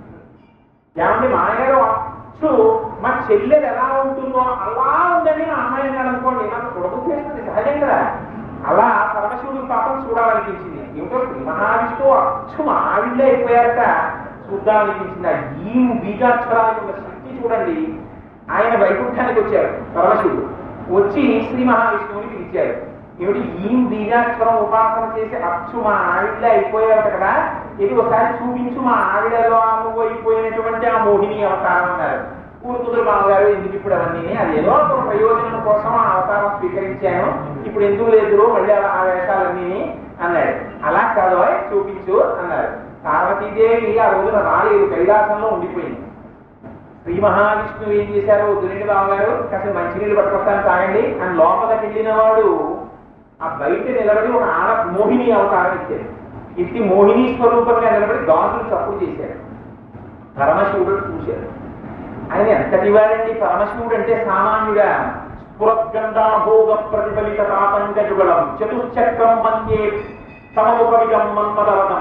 Speaker 2: ఏమండి మాయగారు అచ్చు మా చెల్లెలు ఎలా ఉంటుందో అలా ఉందని మా అమ్మాయి అన్నాడు అనుకోండి నాకు చూడబుద్ధి చేస్తుంది సహజం కదా అలా పరమశివుడు పాపం చూడాలనిపించింది ఏమిటో శ్రీ మహావిష్ణువు అచ్చు మా ఆవిళ్ళే అయిపోయాక చూద్దామనిపించింది ఆ ఈ బీజాక్షరానికి ఉన్న శక్తి చూడండి ఆయన వైకుంఠానికి వచ్చారు పరమశివుడు వచ్చి శ్రీ మహావిష్ణువుని పిలిచారు ఏమిటి ఈ బీజాక్షరం ఉపాసన చేసి అచ్చు మా ఆవిడ అయిపోయారు కదా ఇది ఒకసారి చూపించు మా ఆవిడలో నువ్వు అయిపోయినటువంటి ఆ మోహిని అవతారం అన్నారు కూతురు బావగారు ఎందుకు ఇప్పుడు అవన్నీ అది ఏదో ఒక ప్రయోజనం కోసం ఆ అవతారం స్వీకరించాను ఇప్పుడు ఎందుకు లేదు మళ్ళీ ఆ వేషాలన్నీ అన్నాడు అలా కాదు ఓయ్, చూపించు అన్నారు పార్వతీదేవి ఆ రోజున రాలేదు కైలాసంలో ఉండిపోయింది శ్రీ మహావిష్ణువు ఏం చేశారు దునిడి బావగారు కాస్త మంచినీళ్ళు పట్టుకొస్తాను తాగండి అని లోపలికి వెళ్ళిన వాడు ఆ బయట నిలబడి ఒక ఆడ మోహిని అవతారం ఇచ్చారు ఇట్టి మోహిని స్వరూపంగా నిలబడి గాజులు చప్పుడు చేశారు పరమశివుడు చూశారు ఆయన ఎంతటి వాడండి పరమశివుడు అంటే సామాన్యుడా స్ఫురద్గంధాభోగ ప్రతిఫలిత తాపంకజుగళం చతుశ్చక్రం వందే సమముపవిగం మన్మదవతం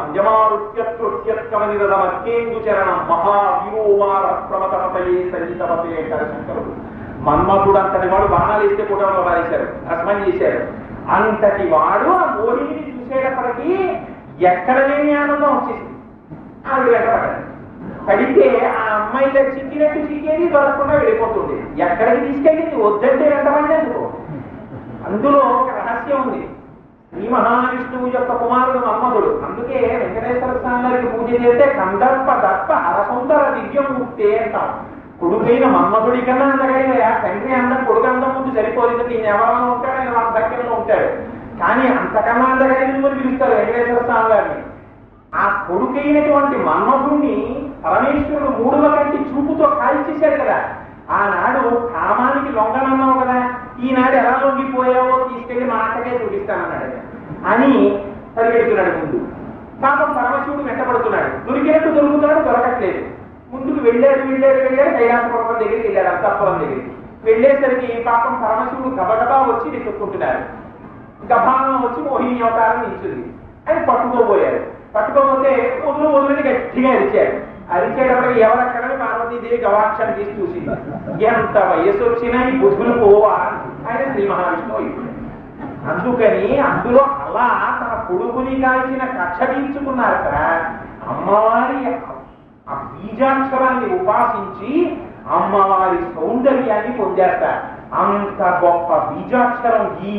Speaker 2: జమారుత్యత్రుత్యత్కమనిరదమత్యేందు చరణం మహావిరోమార ప్రమతమతయే సంజితమతే శంకరుడు మన్మధుడు అంతటి వాడు బాణాలు వేస్తే కూటంలో రాశారు భస్మం చేశారు అంతటి వాడు ఆ మోహిని చూసేటప్పటికి ఎక్కడ లేని ఆనందం వచ్చేసింది ఆవిడ వెంటబడ్డాడు పడితే ఆ అమ్మాయిలో చిక్కినట్టు చిక్కేది దొరకకుండా వెళ్ళిపోతుంది ఎక్కడికి తీసుకెళ్ళింది వద్దంటే వెంటబడేందుకు అందులో ఒక రహస్యం ఉంది శ్రీ మహావిష్ణువు యొక్క కుమారుడు మన్మధుడు అందుకే వెంకటేశ్వర స్వామి వారికి పూజ చేస్తే కందర్ప దర్ప హరసుందర దివ్యమూర్తి అంటాం కొడుకైన మన్మధుడి కన్నా అందగైన తండ్రి అందం కొడుకు అందం ముందు సరిపోలేదు ఈయన ఎవరైనా ఉంటాడు ఆయన వాళ్ళ దగ్గరలో ఉంటాడు కానీ అంతకన్నా అందగైన అని పిలుస్తారు వెంకటేశ్వర స్వామి వారిని ఆ కొడుకైనటువంటి మన్మధుణ్ణి పరమేశ్వరుడు మూడుల కంటి చూపుతో కాల్చేశాడు కదా ఆనాడు కామానికి లొంగనన్నావు కదా ఈనాడు ఎలా లొంగిపోయావో తీసుకెళ్లి మా అక్కకే చూపిస్తానన్నాడు ఆయన. అని పరిగెడుతున్నాడు ముందు పాపం పరమశివుడు వెంటబడుతున్నాడు దొరికినట్టు దొరుకుతున్నాడు దొరకట్లేదు ముందుకు వెళ్ళాడు వెళ్ళాడు వెళ్ళాడు కైలాస పర్వతం దగ్గరికి వెళ్ళాడు అంతఃపురం దగ్గరికి వెళ్ళేసరికి పాపం పరమశివుడు గబగబా వచ్చి వెతుక్కుంటున్నాడు గభానం వచ్చి మోహిని అవతారం నిల్చుంది ఆయన పట్టుకోబోయారు పట్టుకోబోతే వదులు వదిలిని గట్టిగా అరిచాడు అరిచేటప్పుడు ఎవరక్కడని పార్వతీదేవి గవాక్షణ తీసి చూసింది ఎంత వయసు వచ్చినా ఈ బుద్ధులు పోవా ఆయన శ్రీ మహావిష్ణువు అయిపోయాడు అందుకని అందులో అలా తన కొడుకుని కాల్చిన కక్ష తీర్చుకున్నారట అమ్మవారి ఆ బీజాక్షరాన్ని ఉపాసించి అమ్మవారి సౌందర్యాన్ని పొందారట అంత గొప్ప బీజాక్షరం ఈ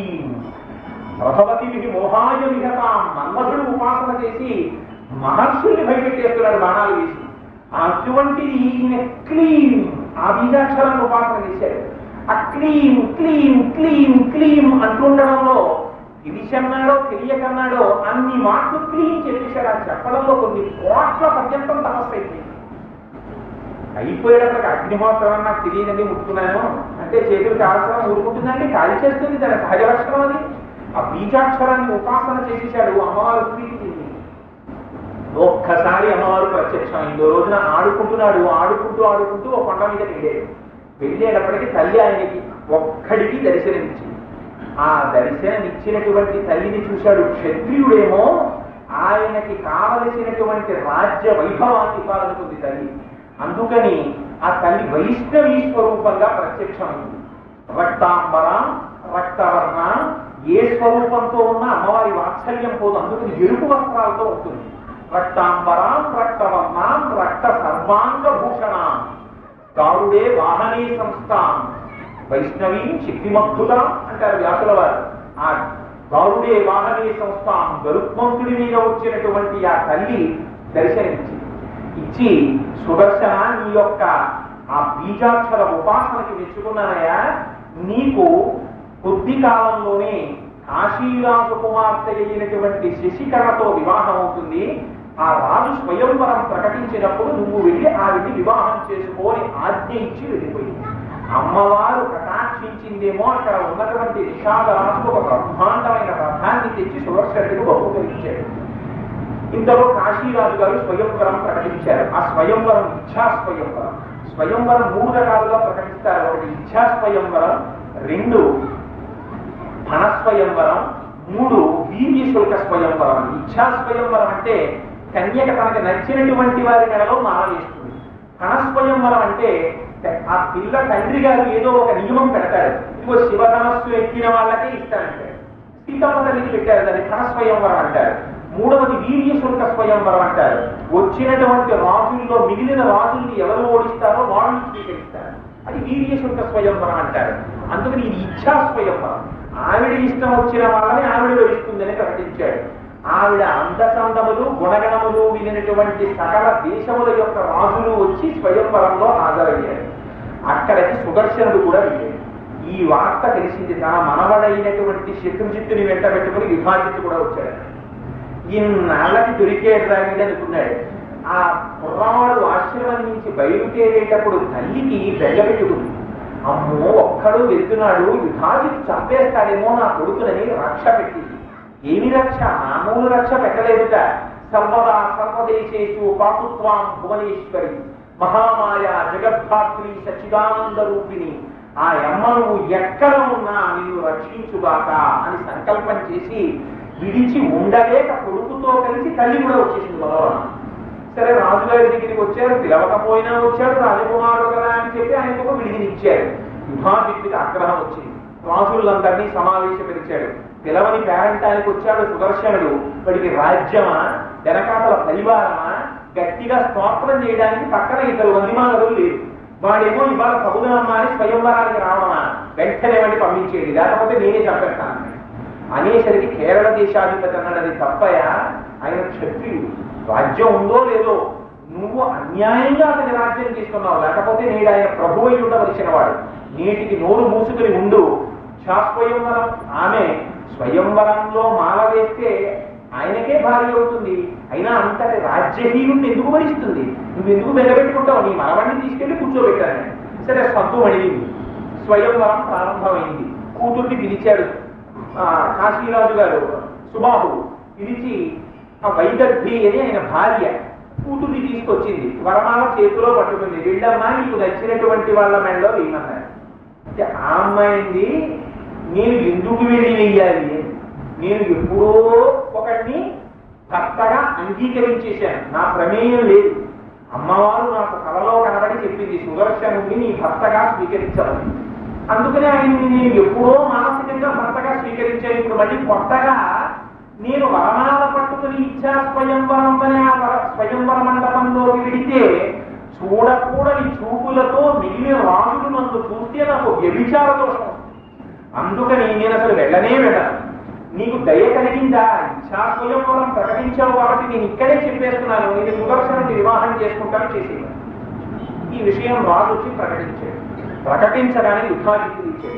Speaker 2: ప్రభవతి మోహాయ విహత మన్మధుడు ఉపాసన చేసి మహర్షుల్ని భయపెట్టేస్తున్నాడు బాణాలు వేసి అటువంటిది ఈయన క్లీం ఆ బీజాక్షరాన్ని ఉపాసన చేశాడు ఆ క్లీం క్లీం క్లీం క్లీం అంటుండడంలో తెలిసన్నాడో తెలియకన్నాడో అన్ని మాటలు క్లీం చెప్పేశాడు ఆ చెప్పడంలో కొన్ని కోట్ల పర్యంతం తపస్సు అయిపోయింది అయిపోయేటప్పటికి అగ్నిహోత్రం అని నాకు తెలియదండి ముట్టుకున్నాను అంటే చేతులు కాల్చడం ఊరుకుంటుందండి కాలి చేస్తుంది దాని సహజ లక్షణం అది ఆ బీజాక్షరాన్ని ఉపాసన చేసేసాడు అమ్మవారు ప్రీతి చెంది ఒక్కసారి అమ్మవారు ప్రత్యక్షం అయిందో రోజున ఆడుకుంటున్నాడు ఆడుకుంటూ ఆడుకుంటూ ఒక కొండ మీద వెళ్ళాడు వెళ్ళేటప్పటికి తల్లి ఆయనకి ఒక్కడికి దర్శనమిచ్చింది ఆ దర్శనం ఇచ్చినటువంటి తల్లిని చూశాడు క్షత్రియుడేమో ఆయనకి కావలసినటువంటి రాజ్య వైభవాన్ని ఇవ్వాలనుకుంది తల్లి అందుకని ఆ తల్లి వైష్ణవీ స్వరూపంగా ప్రత్యక్షమైంది రక్తాంబర రక్తవర్ణ ఏ స్వరూపంతో ఉన్న అమ్మవారి వాత్సల్యం పోదు అందుకని ఎరుపు వస్త్రాలతో ఉంటుంది రక్తాంబరాం రక్తవర్ణాం రక్త సర్వాంగ భూషణాం గారుడే వాహనే సంస్థాం వైష్ణవీ శక్తిమగ్ధుత అంటారు వ్యాసుల వారు ఆ గారుడే వాహనే సంస్థాం గరుత్మంతుడి మీద వచ్చినటువంటి ఆ తల్లి దర్శనమిచ్చింది ఇచ్చి సుదర్శన నీ యొక్క ఆ బీజాక్షర ఉపాసనకి మెచ్చుకున్నానయ్యా నీకు కొద్ది కాలంలోనే కాశీరాజు కుమార్తె అయినటువంటి శశికళతో వివాహం అవుతుంది ఆ రాజు స్వయంవరం ప్రకటించినప్పుడు నువ్వు వెళ్ళి ఆవిడ్ని వివాహం చేసుకోని ఆజ్ఞ ఇచ్చి వెళ్ళిపోయింది అమ్మవారు కటాక్షించిందేమో అక్కడ ఉన్నటువంటి నిషాదరాజు ఒక బ్రహ్మాండమైన రథాన్ని తెచ్చి సురక్షకుడు బహుకరించాడు ఇంతలో కాశీరాజు గారు స్వయంవరం ప్రకటించారు ఆ స్వయంవరం ఇచ్ఛా స్వయంవరం స్వయంవరం మూడు రకాలుగా ప్రకటిస్తారు ఒకటి ఇచ్ఛా స్వయంవరం రెండు ధన స్వయంవరం మూడు వీర్య శుల్క స్వయంవరం ఇచ్ఛా స్వయంవరం అంటే కన్యక తనకు నచ్చినటువంటి వారి నెలలో మాల వేస్తుంది ధన స్వయంవరం అంటే ఆ పిల్ల తండ్రి గారు ఏదో ఒక నియమం పెడతాడు ఇదిగో శివధనస్సు ఎక్కిన వాళ్ళకే ఇస్తానంటాడు సీతమ్మ తల్లికి పెట్టారు దాన్ని ధన స్వయంవరం అంటారు మూడవది వీర్య శుల్క స్వయంవరం అంటారు వచ్చినటువంటి రాజుల్లో మిగిలిన రాజుల్ని ఎవరు ఓడిస్తారో వాళ్ళు స్వీకరిస్తారు అది వీర్య శుల్క స్వయంవరం అంటారు అందుకని ఇది ఇచ్ఛా స్వయంవరం ఆవిడ ఇష్టం వచ్చిన వాళ్ళని ఆవిడ వరిస్తుందని ప్రకటించాడు ఆవిడ అందచందములు గుణగణములు వినినటువంటి సకల దేశముల యొక్క రాజులు వచ్చి స్వయంవరంలో హాజరయ్యారు అక్కడికి సుదర్శనుడు కూడా వెళ్ళాడు ఈ వార్త తెలిసింది తన మనవడైనటువంటి శత్రుజిత్తుని వెంట పెట్టుకుని విభాజిత్తు కూడా వచ్చాడు ఇన్నాళ్ళకి దొరికేడు రాగిడి అనుకున్నాడు ఆ కుర్రవాడు ఆశ్రమం నుంచి బయలుదేరేటప్పుడు తల్లికి బెల్లబెట్టుకుంది అమ్మో ఒక్కడు వెళ్తున్నాడు విభాజిత్ చంపేస్తాడేమో నా కొడుకునని రక్ష పెట్టింది ఏమి రక్ష మామూలు రక్ష పెట్టలేదుట సర్వదా సర్వదేశేషు పాతుత్వాం భువనేశ్వరి మహామాయ జగద్ధాత్రి సచిదానంద రూపిణి ఆ అమ్మ నువ్వు ఎక్కడ ఉన్నా నిన్ను రక్షించుగాక అని సంకల్పం చేసి విడిచి ఉండలేక కొడుకుతో కలిసి తల్లి కూడా వచ్చేసింది బలవరం సరే రాజుగారి దగ్గరికి వచ్చారు పిలవకపోయినా వచ్చాడు రాజకుమారుడు కదా అని చెప్పి ఆయనకు ఒక విడిదినిచ్చారు విభాజిత్తుకి ఆగ్రహం వచ్చింది రాజులందరినీ సమావేశపరిచాడు పిలవని పేరంటానికి వచ్చాడు సుదర్శనుడు వాడికి రాజ్యమా వెనకాతల పరివారమా గట్టిగా స్తోత్రం చేయడానికి పక్కన ఇద్దరు వందిమానరులు లేరు వాడేమో ఇవాళ సముద్రమ్మ అని స్వయంవరానికి రావణా వెంటనే వాడిని పంపించేది లేకపోతే నేనే చంపేస్తాను అనేసరికి కేరళ దేశాధిపతి అన్నాడు అది తప్పయా ఆయన క్షత్రియుడు రాజ్యం ఉందో లేదో నువ్వు అన్యాయంగా అతని రాజ్యం తీసుకున్నావు లేకపోతే నేడు ఆయన ప్రభు అయి ఉండవలసిన వాడు నేటికి నోరు మూసుకుని ఉండు స్వయంవరం ఆమె స్వయంవరంలో మాల వేస్తే ఆయనకే భార్య అవుతుంది అయినా అంతటి రాజ్యహీనుడిని ఎందుకు భరిస్తుంది నువ్వు ఎందుకు బెల్లబెట్టుకుంటావు నీ మనవడిని తీసుకెళ్లి కూర్చోబెట్టాను సరే సద్దు అడిగింది స్వయంవరం ప్రారంభమైంది కూతుర్ని పిలిచాడు ఆ, కాశీరాజు గారు సుబాహుడు పిలిచి ఆ వైదర్భి అని ఆయన భార్య కూతుర్ని తీసుకొచ్చింది వరమాల చేతిలో పట్టుకుంది వీళ్ళమ్మా నీకు నచ్చినటువంటి వాళ్ళ మెడలో వేయమన్నారు అంటే ఆ అమ్మాయింది నేను ఎందుకు వెళ్ళి వెయ్యాలి అని. నేను ఎప్పుడో ఒకటిని భర్తగా అంగీకరించేశాను నా ప్రమేయం లేదు అమ్మవారు నాకు కలలో కనబడి చెప్పింది సుదర్శనుడిని నీ భర్తగా స్వీకరించమని అందుకనే ఆయన్ని నేను ఎప్పుడో మానసికంగా భర్తగా స్వీకరించాను ఇప్పుడు మళ్ళీ కొత్తగా నేను వరమాల పట్టుకుని ఇచ్చా స్వయంవరం అనే ఆ వర- స్వయంవర మండపంలో వెడితే చూడకూడని చూపులతో మిగిలిన రాజులు నన్ను చూస్తే నాకు వ్యభిచార దోషం వస్తుంది. అందుకని నేను అసలు వెళ్ళనే వెళ్ళను నీకు దయ కలిగిందా ఇచ్చా స్వయంవరం ప్రకటించావు కాబట్టి నేను ఇక్కడే చెప్పేస్తున్నాను నేను సుదర్శనుడి వివాహం చేసుకుంటాను చేసేవాడు ఈ విషయం రాజు వచ్చి ప్రకటించాడు ప్రకటించడానికి యుద్ధానికి ఇచ్చాడు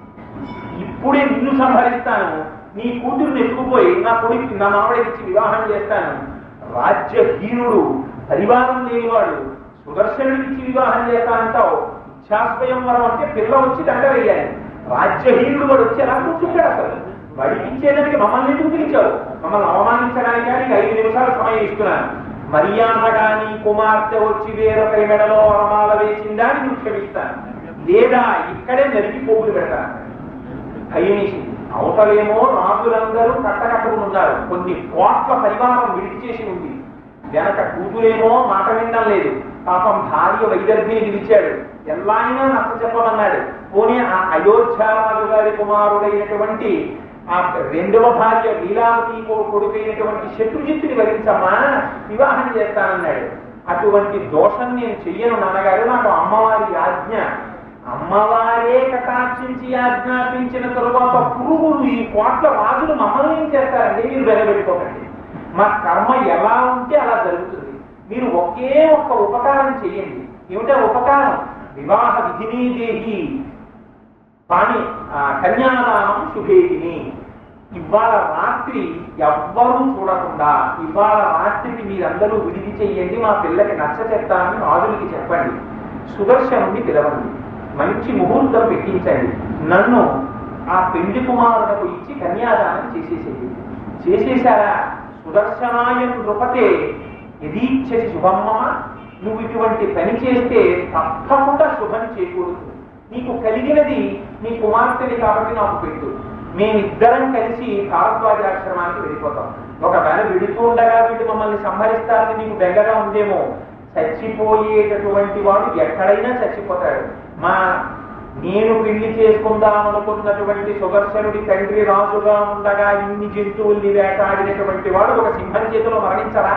Speaker 2: ఇప్పుడే నిన్ను సంహరిస్తాను నీ కూతురుని ఎత్తుకుపోయి నా కొడుకు నా మామిడికి ఇచ్చి వివాహం చేస్తాను రాజ్యహీనుడు పరివారం లేనివాడు సుదర్శనుడికి ఇచ్చి వివాహం చేస్తానంటావు ఇచ్చాస్వయంవరం అంటే పిల్ల వచ్చి దండ వేయాలి రాజ్యహీనుడు వాడు వచ్చి ఎలా కూర్చుంటాడు అసలు వాడికి ఇచ్చేదానికి మమ్మల్ని ఎందుకు పిలిచావు మమ్మల్ని అవమానించడానికి నీకు ఐదు నిమిషాలు సమయం ఇస్తున్నాను మర్యాదగా నీ కుమార్తె వచ్చి వేరొకరి మెడలో వరమాల వేసిందా అని నువ్వు క్షమిస్తాను లేదా ఇక్కడే నరికి పోగులు పెడతాను భయమేసింది అవతలేమో రాజులందరూ కట్టకట్టుకుని ఉన్నారు కొన్ని కోట్ల పరివారం విడిచేసి ఉంది వెనక కూతురేమో మాట వినడం లేదు పాపం భార్య వైదర్భిని పిలిచాడు ఎల్లాయినా నచ్చ చెప్పమన్నాడు పోనీ ఆ అయోధ్యారాజు గారి కుమారుడైనటువంటి ఆ రెండవ భార్య లీలావతి కొ- కొడుకైనటువంటి శత్రుజిత్తుని వరించమ్మా వివాహం చేస్తానన్నాడు అటువంటి దోషం నేను చెయ్యను నాన్నగారు నాకు అమ్మవారి ఆజ్ఞ అమ్మవారే కటాక్షించి ఆజ్ఞాపించిన తరువాత పురుగులు ఈ కోట్ల రాజులు మమ్మల్ని ఏం చేస్తారండి మీరు వెలబెట్టుకోకండి మా కర్మ ఎలా ఉంటే అలా జరుగుతుంది మీరు ఒకే ఒక్క ఉపకారం చేయండి ఏమిటా ఉపకారం వివాహ విధినీ దేహి పాణి ఆ, కన్యాదానం శుభేదిని ఇవాళ రాత్రి ఎవ్వరూ చూడకుండా ఇవాళ రాత్రికి మీరందరూ విడిది చెయ్యండి మా పిల్లకి నచ్చ చెప్తానని రాజులకి చెప్పండి సుదర్శనుని పిలవండి మంచి ముహూర్తం పెట్టించండి నన్ను ఆ పెళ్లి కుమారులకు ఇచ్చి కన్యాదానం చేసేసేది చేసేశారా సుదర్శనాయ నృపతే యదీచ్ఛసి శుభమ్మ నువ్వు ఇటువంటి పని చేస్తే తప్పకుండా శుభం చేకూరుతుంది నీకు కలిగినది నీ కుమార్తెని కాబట్టి నాకు పెట్టు మేమిద్దరం కలిసి భారద్వాజాశ్రమానికి వెళ్ళిపోతాం ఒకవేళ విడుతూ ఉండగా వీడు మమ్మల్ని సంహరిస్తారని నీకు బెంగగా ఉందేమో చచ్చిపోయేటటువంటి వాడు ఎక్కడైనా చచ్చిపోతాడు మా నేను పెళ్లి చేసుకుందాం అనుకున్నటువంటి సుదర్శనుడి తండ్రి రాజుగా ఉండగా ఇన్ని జంతువుల్ని వేటాడినటువంటి వాడు ఒక సింహం చేతిలో మరణించరా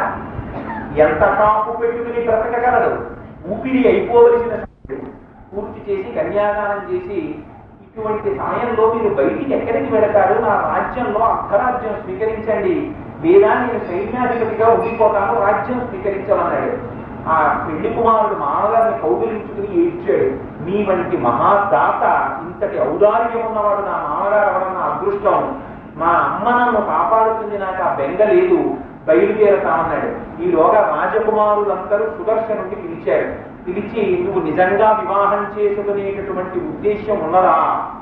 Speaker 2: ఎంత కాపు పెట్టుకుని బ్రతకగలడు ఊపిరి అయిపోవలసిన సమయం. పూర్తి చేసి కన్యాదానం చేసి ఇటువంటి సమయంలో మీరు బయటికి ఎక్కడికి వెళతారు నా రాజ్యంలో అర్ధరాజ్యం స్వీకరించండి లేదా నేను సైన్యాధిపతిగా ఉండిపోతాను రాజ్యం స్వీకరించమన్నాడు ఆ పెళ్లి కుమారుడు మామగారిని కౌగిలించుకుని ఏడ్చాడు మీ వంటి మహాదాత ఇంతటి ఔదార్యం ఉన్నవాడు నా మామగారు అవడం నా అదృష్టం మా అమ్మ నన్ను కాపాడుతుంది నాకు ఆ బెంగ లేదు బయలుదేరతామన్నాడు ఈలోగా రాజకుమారులందరూ సుదర్శనుడిని పిలిచారు పిలిచి నువ్వు నిజంగా వివాహం చేసుకునేటటువంటి ఉద్దేశ్యం ఉన్నదా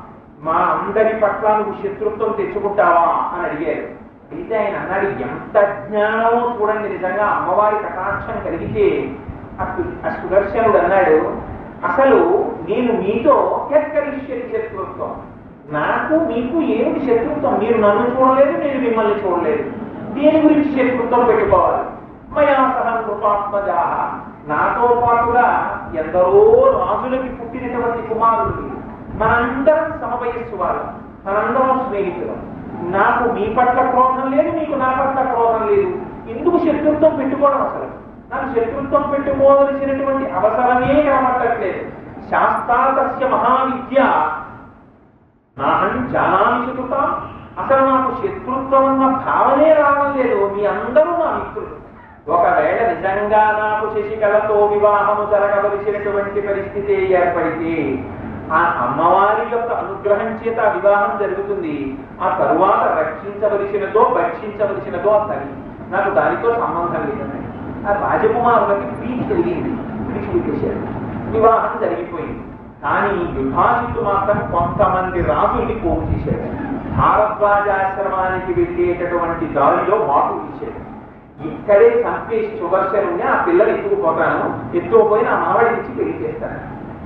Speaker 2: మా అందరి పట్ల నువ్వు శత్రుత్వం తెచ్చుకుంటావా అని అడిగారు అయితే ఆయన అన్నాడు ఎంత జ్ఞానమో చూడండి నిజంగా అమ్మవారి కటాక్షం కలిగితే ఆ సు- ఆ సుదర్శనుడు అన్నాడు అసలు నేను మీతో ఎక్కడిశ్వరి శత్రుత్వం నాకు మీకు ఏమిటి శత్రుత్వం మీరు నన్ను చూడలేదు నేను మిమ్మల్ని చూడలేదు దేని గురించి శత్రుత్వం పెట్టుకోవాలి మయా సహం కృపాత్మజా నాతో పాటుగా ఎందరో రాజులకి పుట్టినటువంటి కుమారులు మనందరం సమవయస్సు వాళ్ళు మనందరం స్నేహితులం నాకు మీ పట్ల క్రోధం లేదు మీకు నా పట్ల క్రోధం లేదు ఎందుకు శత్రుత్వం పెట్టుకోవడం అసలు నాకు శత్రుత్వం పెట్టుకోవలసినటువంటి అవసరమే కనబట్టట్లేదు శాస్త్రాతస్య మహావిద్య నాహం జానామి చతుత అసలు నాకు శత్రుత్వం అన్న భావనే రావడం లేదు మీ అందరూ నా మిత్రులు ఒకవేళ నిజంగా నాకు శశికళతో వివాహము జరగవలసినటువంటి పరిస్థితి ఏర్పడితే ఆ అమ్మవారి యొక్క అనుగ్రహం చేత ఆ వివాహం జరుగుతుంది ఆ తరువాత రక్షించవలసినదో భక్షించవలసినదో ఆ తల్లి నాకు దానితో సంబంధం లేదన్నాడు ఆ రాజకుమారులకి ప్రీతి కలిగింది విడిచిపెట్టేశారు వివాహం జరిగిపోయింది కానీ విభాజితు మాత్రం కొంతమంది రాజుల్ని పోగు చేశాడు భారద్వాజాశ్రమానికి వెళ్ళేటటువంటి దారిలో మాటు తీశాడు ఇక్కడే చంపేసి సుదర్శనుని ఆ పిల్లలు ఎత్తుకుపోతాను ఎత్తుకుపోయి నా మావడి ఇచ్చి పెళ్లి చేస్తాను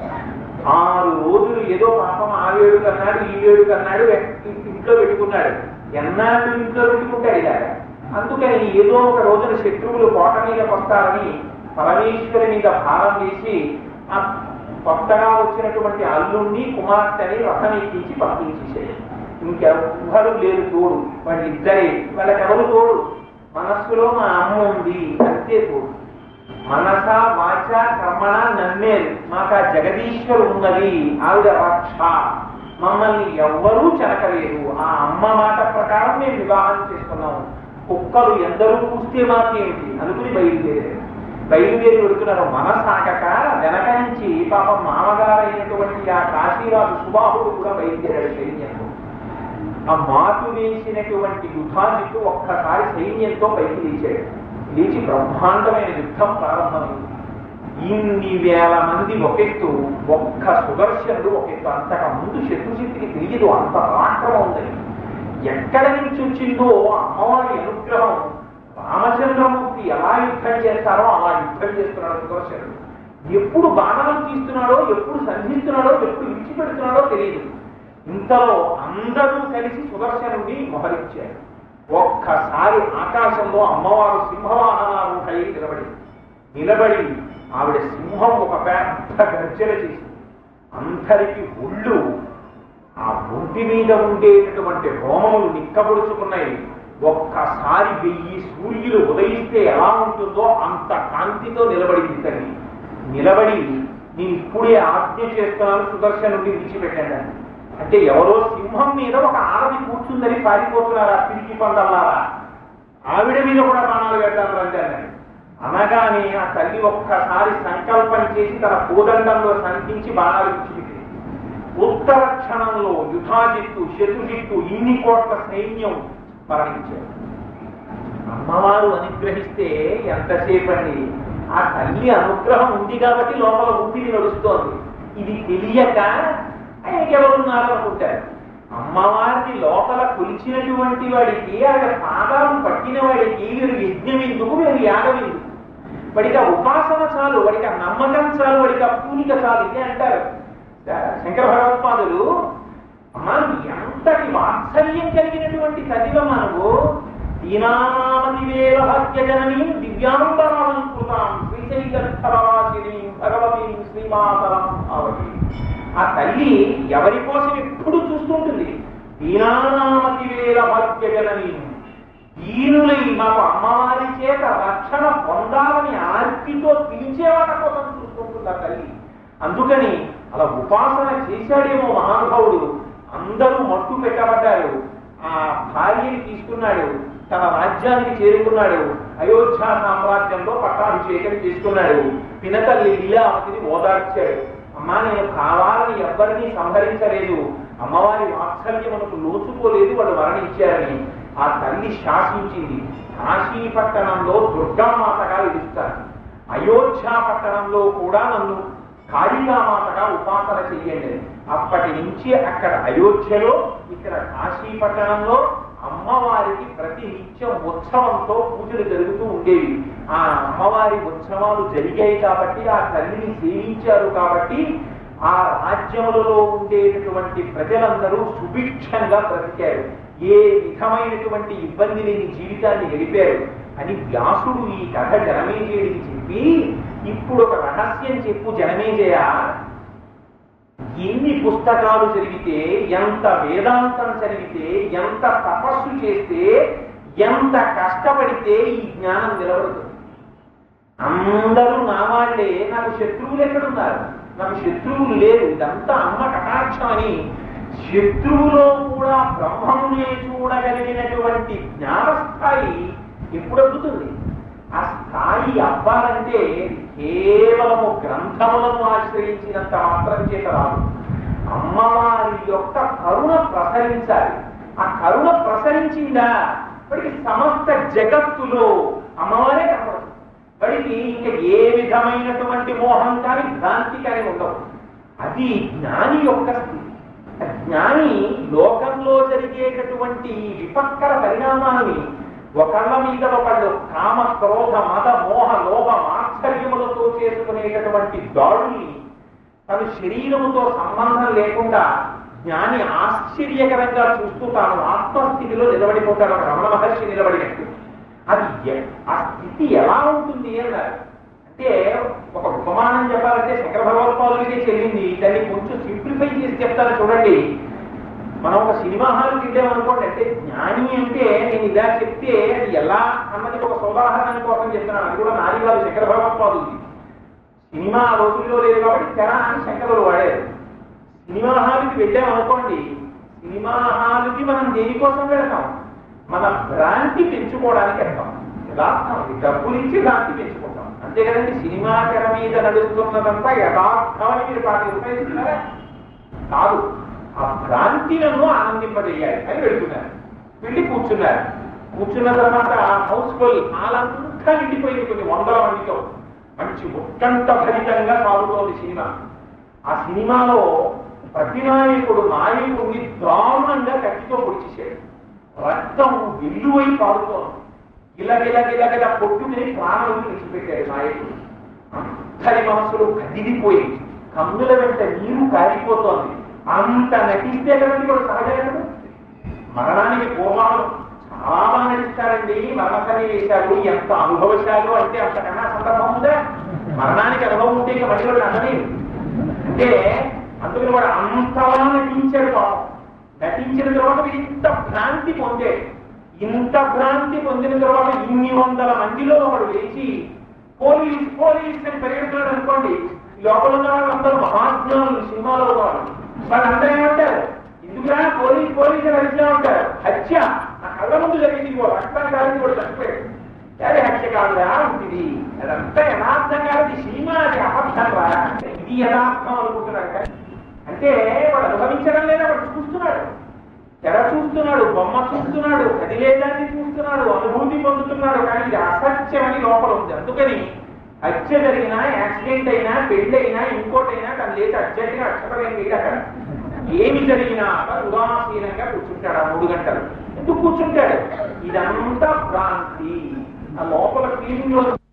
Speaker 2: ఆరు రోజులు ఏదో పాపం ఆ ఏడు కన్నాడు ఈ ఏడు కన్నాడు ఇంట్లో పెట్టుకున్నాడు ఎన్నాళ్ళు ఇంట్లో పెట్టుకుంటాడు ఇలాగ అందుకని ఏదో ఒక రోజున శత్రువులు కోట మీదకి వస్తారని పరమేశ్వరి మీద భారం వేసి ఆ కొత్తగా వచ్చినటువంటి అల్లుణ్ణి కుమార్తెని రథం ఎక్కించి పంపించేసాడు ఇంకెవ్వరు లేరు తోడు వాళ్ళిద్దరే వాళ్ళకెవరు తోడు మనస్సులో మా అమ్మ ఉంది అంతే తోడు మనస వాచ కర్మణ నమ్మేరు మాకు ఆ జగదీశ్వరు ఉన్నది ఆవిడ రక్ష మమ్మల్ని ఎవ్వరూ చెనకలేరు ఆ అమ్మ మాట ప్రకారం మేము వివాహం చేసుకున్నాము కుక్కలు ఎందరూ కూస్తే మాకేమిటి అనుకుని బయలుదేరారు బయలుదేరి వెళుతున్నారు మనసాగక వెనక నుంచి పాపం మామగారైనటువంటి ఆ కాశీరాజు సుబాహుడు కూడా బయలుదేరాడు సైన్యంతో ఆ మాటు వేసినటువంటి యుద్ధానికి ఒక్కసారి సైన్యంతో పైకి లేచాడు లేచి బ్రహ్మాండమైన యుద్ధం ప్రారంభమైంది ఇన్ని వేల మంది ఒకెత్తు ఒక్క సుదర్శనుడు ఒకెత్తు అంతక ముందు శత్రుశక్తికి తెలియదు అంత పరాక్రమం ఉందని ఎక్కడ నుంచి వచ్చిందో అమ్మవారి అనుగ్రహం రామచంద్రమూర్తి ఎలా యుద్ధం చేస్తారో అలా యుద్ధం చేస్తున్నాడు సుదర్శనుడు ఎప్పుడు బాణాలు తీస్తున్నాడో ఎప్పుడు సంధిస్తున్నాడో ఎప్పుడు విడిచిపెడుతున్నాడో తెలియదు ఇంతలో అందరూ కలిసి సుదర్శనుడిని మొహరించారు ఒక్కసారి ఆకాశంలో అమ్మవారు సింహవాహనారూఢై నిలబడి నిలబడి ఆవిడ సింహం ఒక పెద్ద గర్జన చేసింది అందరికి ఒళ్ళు ఆ ఒంటి మీద ఉండేటటువంటి హోమములు నిక్కబొడుచుకున్నాయి ఒక్కసారి వెయ్యి సూర్యులు ఉదయిస్తే ఎలా ఉంటుందో అంత కాంతితో నిలబడింది తల్లి నిలబడి నేను ఇప్పుడే ఆజ్ఞ చేస్తున్నాను సుదర్శనుడిని విడిచిపెట్టండి అని. అంటే ఎవరో సింహం మీద ఒక ఆడది కూర్చుందని పారిపోతున్నారా పిరికి పందల్లారా ఆవిడ మీద కూడా బాణాలు పెట్టాలి రంజాన్ని అనగానే ఆ తల్లి ఒక్కసారి సంకల్పం చేసి తన కోదండంలో సంధించి బాణాలు విడిచిపెట్టింది ఉత్తర క్షణంలో యుధాజిత్తు శత్రుజిత్తు ఇన్ని కోట్ల సైన్యం మరణించారు అమ్మవారు అనుగ్రహిస్తే ఎంతసేపు అండి ఆ తల్లి అనుగ్రహం ఉంది కాబట్టి లోపల ఊపిరి నడుస్తోంది ఇది తెలియక ఎవరున్నారు అనుకుంటారు అమ్మవారిని లోపల కొలిచినటువంటి వాడికి ఆయన పాదాలు పట్టిన వాడికి వీరు యజ్ఞం ఎందుకు వీరు యాగం ఎందుకు వాడికి ఆ ఉపాసన చాలు వాడికి ఆ నమ్మకం చాలు వాడికి ఆ పూనిక చాలు ఇదే అంటారు శంకర భగవత్పాదులు అమ్మా ఎంతటి వాత్సల్యం కలిగినటువంటి తల్లివమ్మ నువ్వు దీనామతి వేల భాగ్యజననీ దివ్యాంబరాలంకృతాం శ్రీశైలవాసిని భగవతి శ్రీమాతరం ఆవతి ఆ తల్లి ఎవరి కోసం ఎప్పుడు చూస్తుంటుంది దీనానామతి వేల భాగ్యజననీ దీనులై మాకు అమ్మవారి చేత రక్షణ పొందాలని ఆర్తితో పిలిచేవాళ్ళ కోసం చూస్తుంటుంది ఆ తల్లి అందుకని అలా ఉపాసన చేశాడేమో మహానుభావుడు అందరూ మట్టు పెట్టబడ్డారు ఆ భార్యని తీసుకున్నాడు తన రాజ్యానికి చేరుకున్నాడు అయోధ్య సామ్రాజ్యంలో పట్టాభిషేకం చేసుకున్నాడు పినతల్లి లీలావతిని ఓదార్చాడు అమ్మా నేను కావాలని ఎవ్వరినీ సంహరించలేదు అమ్మవారి వాత్సల్యమునకు నోచుకోలేదు వాళ్ళు మరణించారని ఆ తల్లి శాసించింది కాశీ పట్టణంలో దుర్గామాతగా విడుస్తారు అయోధ్య పట్టణంలో కూడా నన్ను కాళికామాతగా ఉపాసన చెయ్యండి అప్పటి నుంచి అక్కడ అయోధ్యలో ఇక్కడ కాశీ పట్టణంలో అమ్మవారికి ప్రతి నిత్యం ఉత్సవంతో పూజలు జరుగుతూ ఉండేవి ఆ అమ్మవారి ఉత్సవాలు జరిగాయి కాబట్టి ఆ తల్లిని సేవించారు కాబట్టి ఆ రాజ్యములలో ఉండేటటువంటి ప్రజలందరూ సుభిక్షంగా బ్రతికారు ఏ విధమైనటువంటి ఇబ్బంది లేని జీవితాన్ని గడిపారు అని వ్యాసుడు ఈ కథ జనమేజయుడికి చెప్పి ఇప్పుడు ఒక రహస్యం చెప్పు జనమేజయ ఎన్ని పుస్తకాలు చదివితే ఎంత వేదాంతం చదివితే ఎంత తపస్సు చేస్తే ఎంత కష్టపడితే ఈ జ్ఞానం నిలబడుతుంది అందరూ నా వాళ్ళే నాకు శత్రువులు ఎక్కడున్నారు నాకు శత్రువులు లేరు ఇదంతా అమ్మ కటాక్షం అని శత్రువులో కూడా బ్రహ్మమునే చూడగలిగినటువంటి జ్ఞానస్థాయి ఎప్పుడు అద్దుతుంది ఆ స్థాయి అవ్వాలంటే కేవలము గ్రంథములను ఆశ్రయించినంత మాత్రం చేత రాదు అమ్మవారి యొక్క కరుణ ప్రసరించాలి ఆ కరుణ ప్రసరించిందా వాడికి సమస్త జగత్తులో అమ్మవారే కనపడదు వాడికి ఇంకా ఏ విధమైనటువంటి మోహం కానీ భ్రాంతి కానీ ఉండవు అది జ్ఞాని యొక్క స్థితి ఆ జ్ఞాని లోకంలో జరిగేటటువంటి ఈ విపత్కర పరిణామాలని ఒకళ్ళ మీద ఒకళ్ళు కామ క్రోధ మద మోహ లోభ మాత్సర్యములతో చేసుకునేటటువంటి దాడుల్ని తన శరీరముతో సంబంధం లేకుండా జ్ఞాని ఆశ్చర్యకరంగా చూస్తూ తాను ఆత్మస్థితిలో నిలబడిపోతాడు ఒక రమణ మహర్షి నిలబడినట్టు అది ఎ- ఆ స్థితి ఎలా ఉంటుంది అన్నారు అంటే ఒక ఉపమానం చెప్పాలంటే శంకర భగవత్పాదులకే చెల్లింది దాన్ని కొంచెం సింప్లిఫై చేసి చెప్తాను చూడండి మనం ఒక సినిమా హాల్కి వెళ్ళామనుకోండి అంటే జ్ఞాని అంటే నేను ఇలా చెప్తే అది ఎలా అన్నది ఒక సోదాహరణ కోసం చెప్తున్నాను అది కూడా నాది కాదు శంకర భగవత్పాదుది సినిమా ఆ రోజుల్లో లేదు కాబట్టి తెర అని శంకరులు వాడారు సినిమా హాల్కి వెళ్ళామనుకోండి సినిమా హాల్కి మనం దేనికోసం వెళ్తాం మన భ్రాంతి పెంచుకోవడానికి వెళ్తాం యథార్థం ఇది డబ్బులు ఇచ్చి భ్రాంతి పెంచుకుంటాం అంతే కదండి సినిమా తెర మీద నడుస్తున్నదంతా యథార్థమని మీరు పాటి ఉపయోగిస్తున్నారా కాదు ఆ భ్రాంతిలను ఆనందింపజేయాలి అని వెళ్తున్నారు వెళ్ళి కూర్చున్నారు కూర్చున్న తర్వాత హౌస్ఫుల్ హాలంతా నిండిపోయింది కొన్ని వందల మందితో మంచి ఉత్కంఠ భరితంగా సాగుతోంది సినిమా ఆ సినిమాలో ప్రతినాయకుడు నాయకుడిని దారుణంగా కత్తితో పొడిచేశాడు రక్తం వెల్లువై పారుతోంది గిలగిల గిలగిల పొట్టుకుని ప్రాణాలు విడిచిపెట్టాడు నాయకుడు అందరి మనసులు కదిలిపోయి కన్నుల వెంట నీరు కారిపోతోంది అంత నటిస్తే కదండి కూడా సహజంగా మరణానికి పూర్వాలు చాలా బాగా నటిస్తారండి మరణసరి వేశారు ఎంత అనుభవశాలు అంటే అంతకన్నా సందర్భం ఉందా మరణానికి అనుభవం ఉంటే ఇక మళ్ళీ కూడా నమ్మలేదు అంటే అందుకని వాడు అంతలా నటించాడు పాపం నటించిన తర్వాత వీడు ఇంత భ్రాంతి పొందాడు ఇంత భ్రాంతి పొందిన తర్వాత ఇన్ని వందల మందిలో వాడు లేచి పోలీస్ పోలీస్ అని పరిగెడుతున్నాడు అనుకోండి ఈ లోపల ఉన్న వాళ్ళందరూ మహాజ్ఞానులు సినిమాలో వాళ్ళు వాళ్ళందరూ ఏమంటారు ఎందుకురా పోలీస్ పోలీస్ అని అరిచినా ఉంటారు హత్య నా కళ్ళ ముందు జరిగింది ఇదిగో రక్తాన్ని కాలింది కూడా చచ్చిపోయాడు అదే హత్య కాదురా ఉంటుంది అదంతా యథార్థం కాదు ఈ సినిమా అది అబద్ధం రా ఇది యథార్థం అనుకుంటున్నాడు కానీ అంటే వాడు అనుభవించడం లేదా వాడు చూస్తున్నాడు తెర చూస్తున్నాడు బొమ్మ చూస్తున్నాడు కదిలేదాన్ని చూస్తున్నాడు అనుభూతి పొందుతున్నాడు కానీ ఇది అసత్యమని లోపల ఉంది అందుకని హత్య జరిగినా యాక్సిడెంట్ అయినా పెళ్ళైనా ఇంకోటైనా తను లేచి అర్జెంట్గా అక్షరం వేయడు అక్కడ ఏమి జరిగినా వాడు ఉదాసీనంగా కూర్చుంటాడు ఆ మూడు గంటలు ఎందుకు కూర్చుంటాడు ఇదంతా భ్రాంతి ఆ లోపల ఫీలింగ్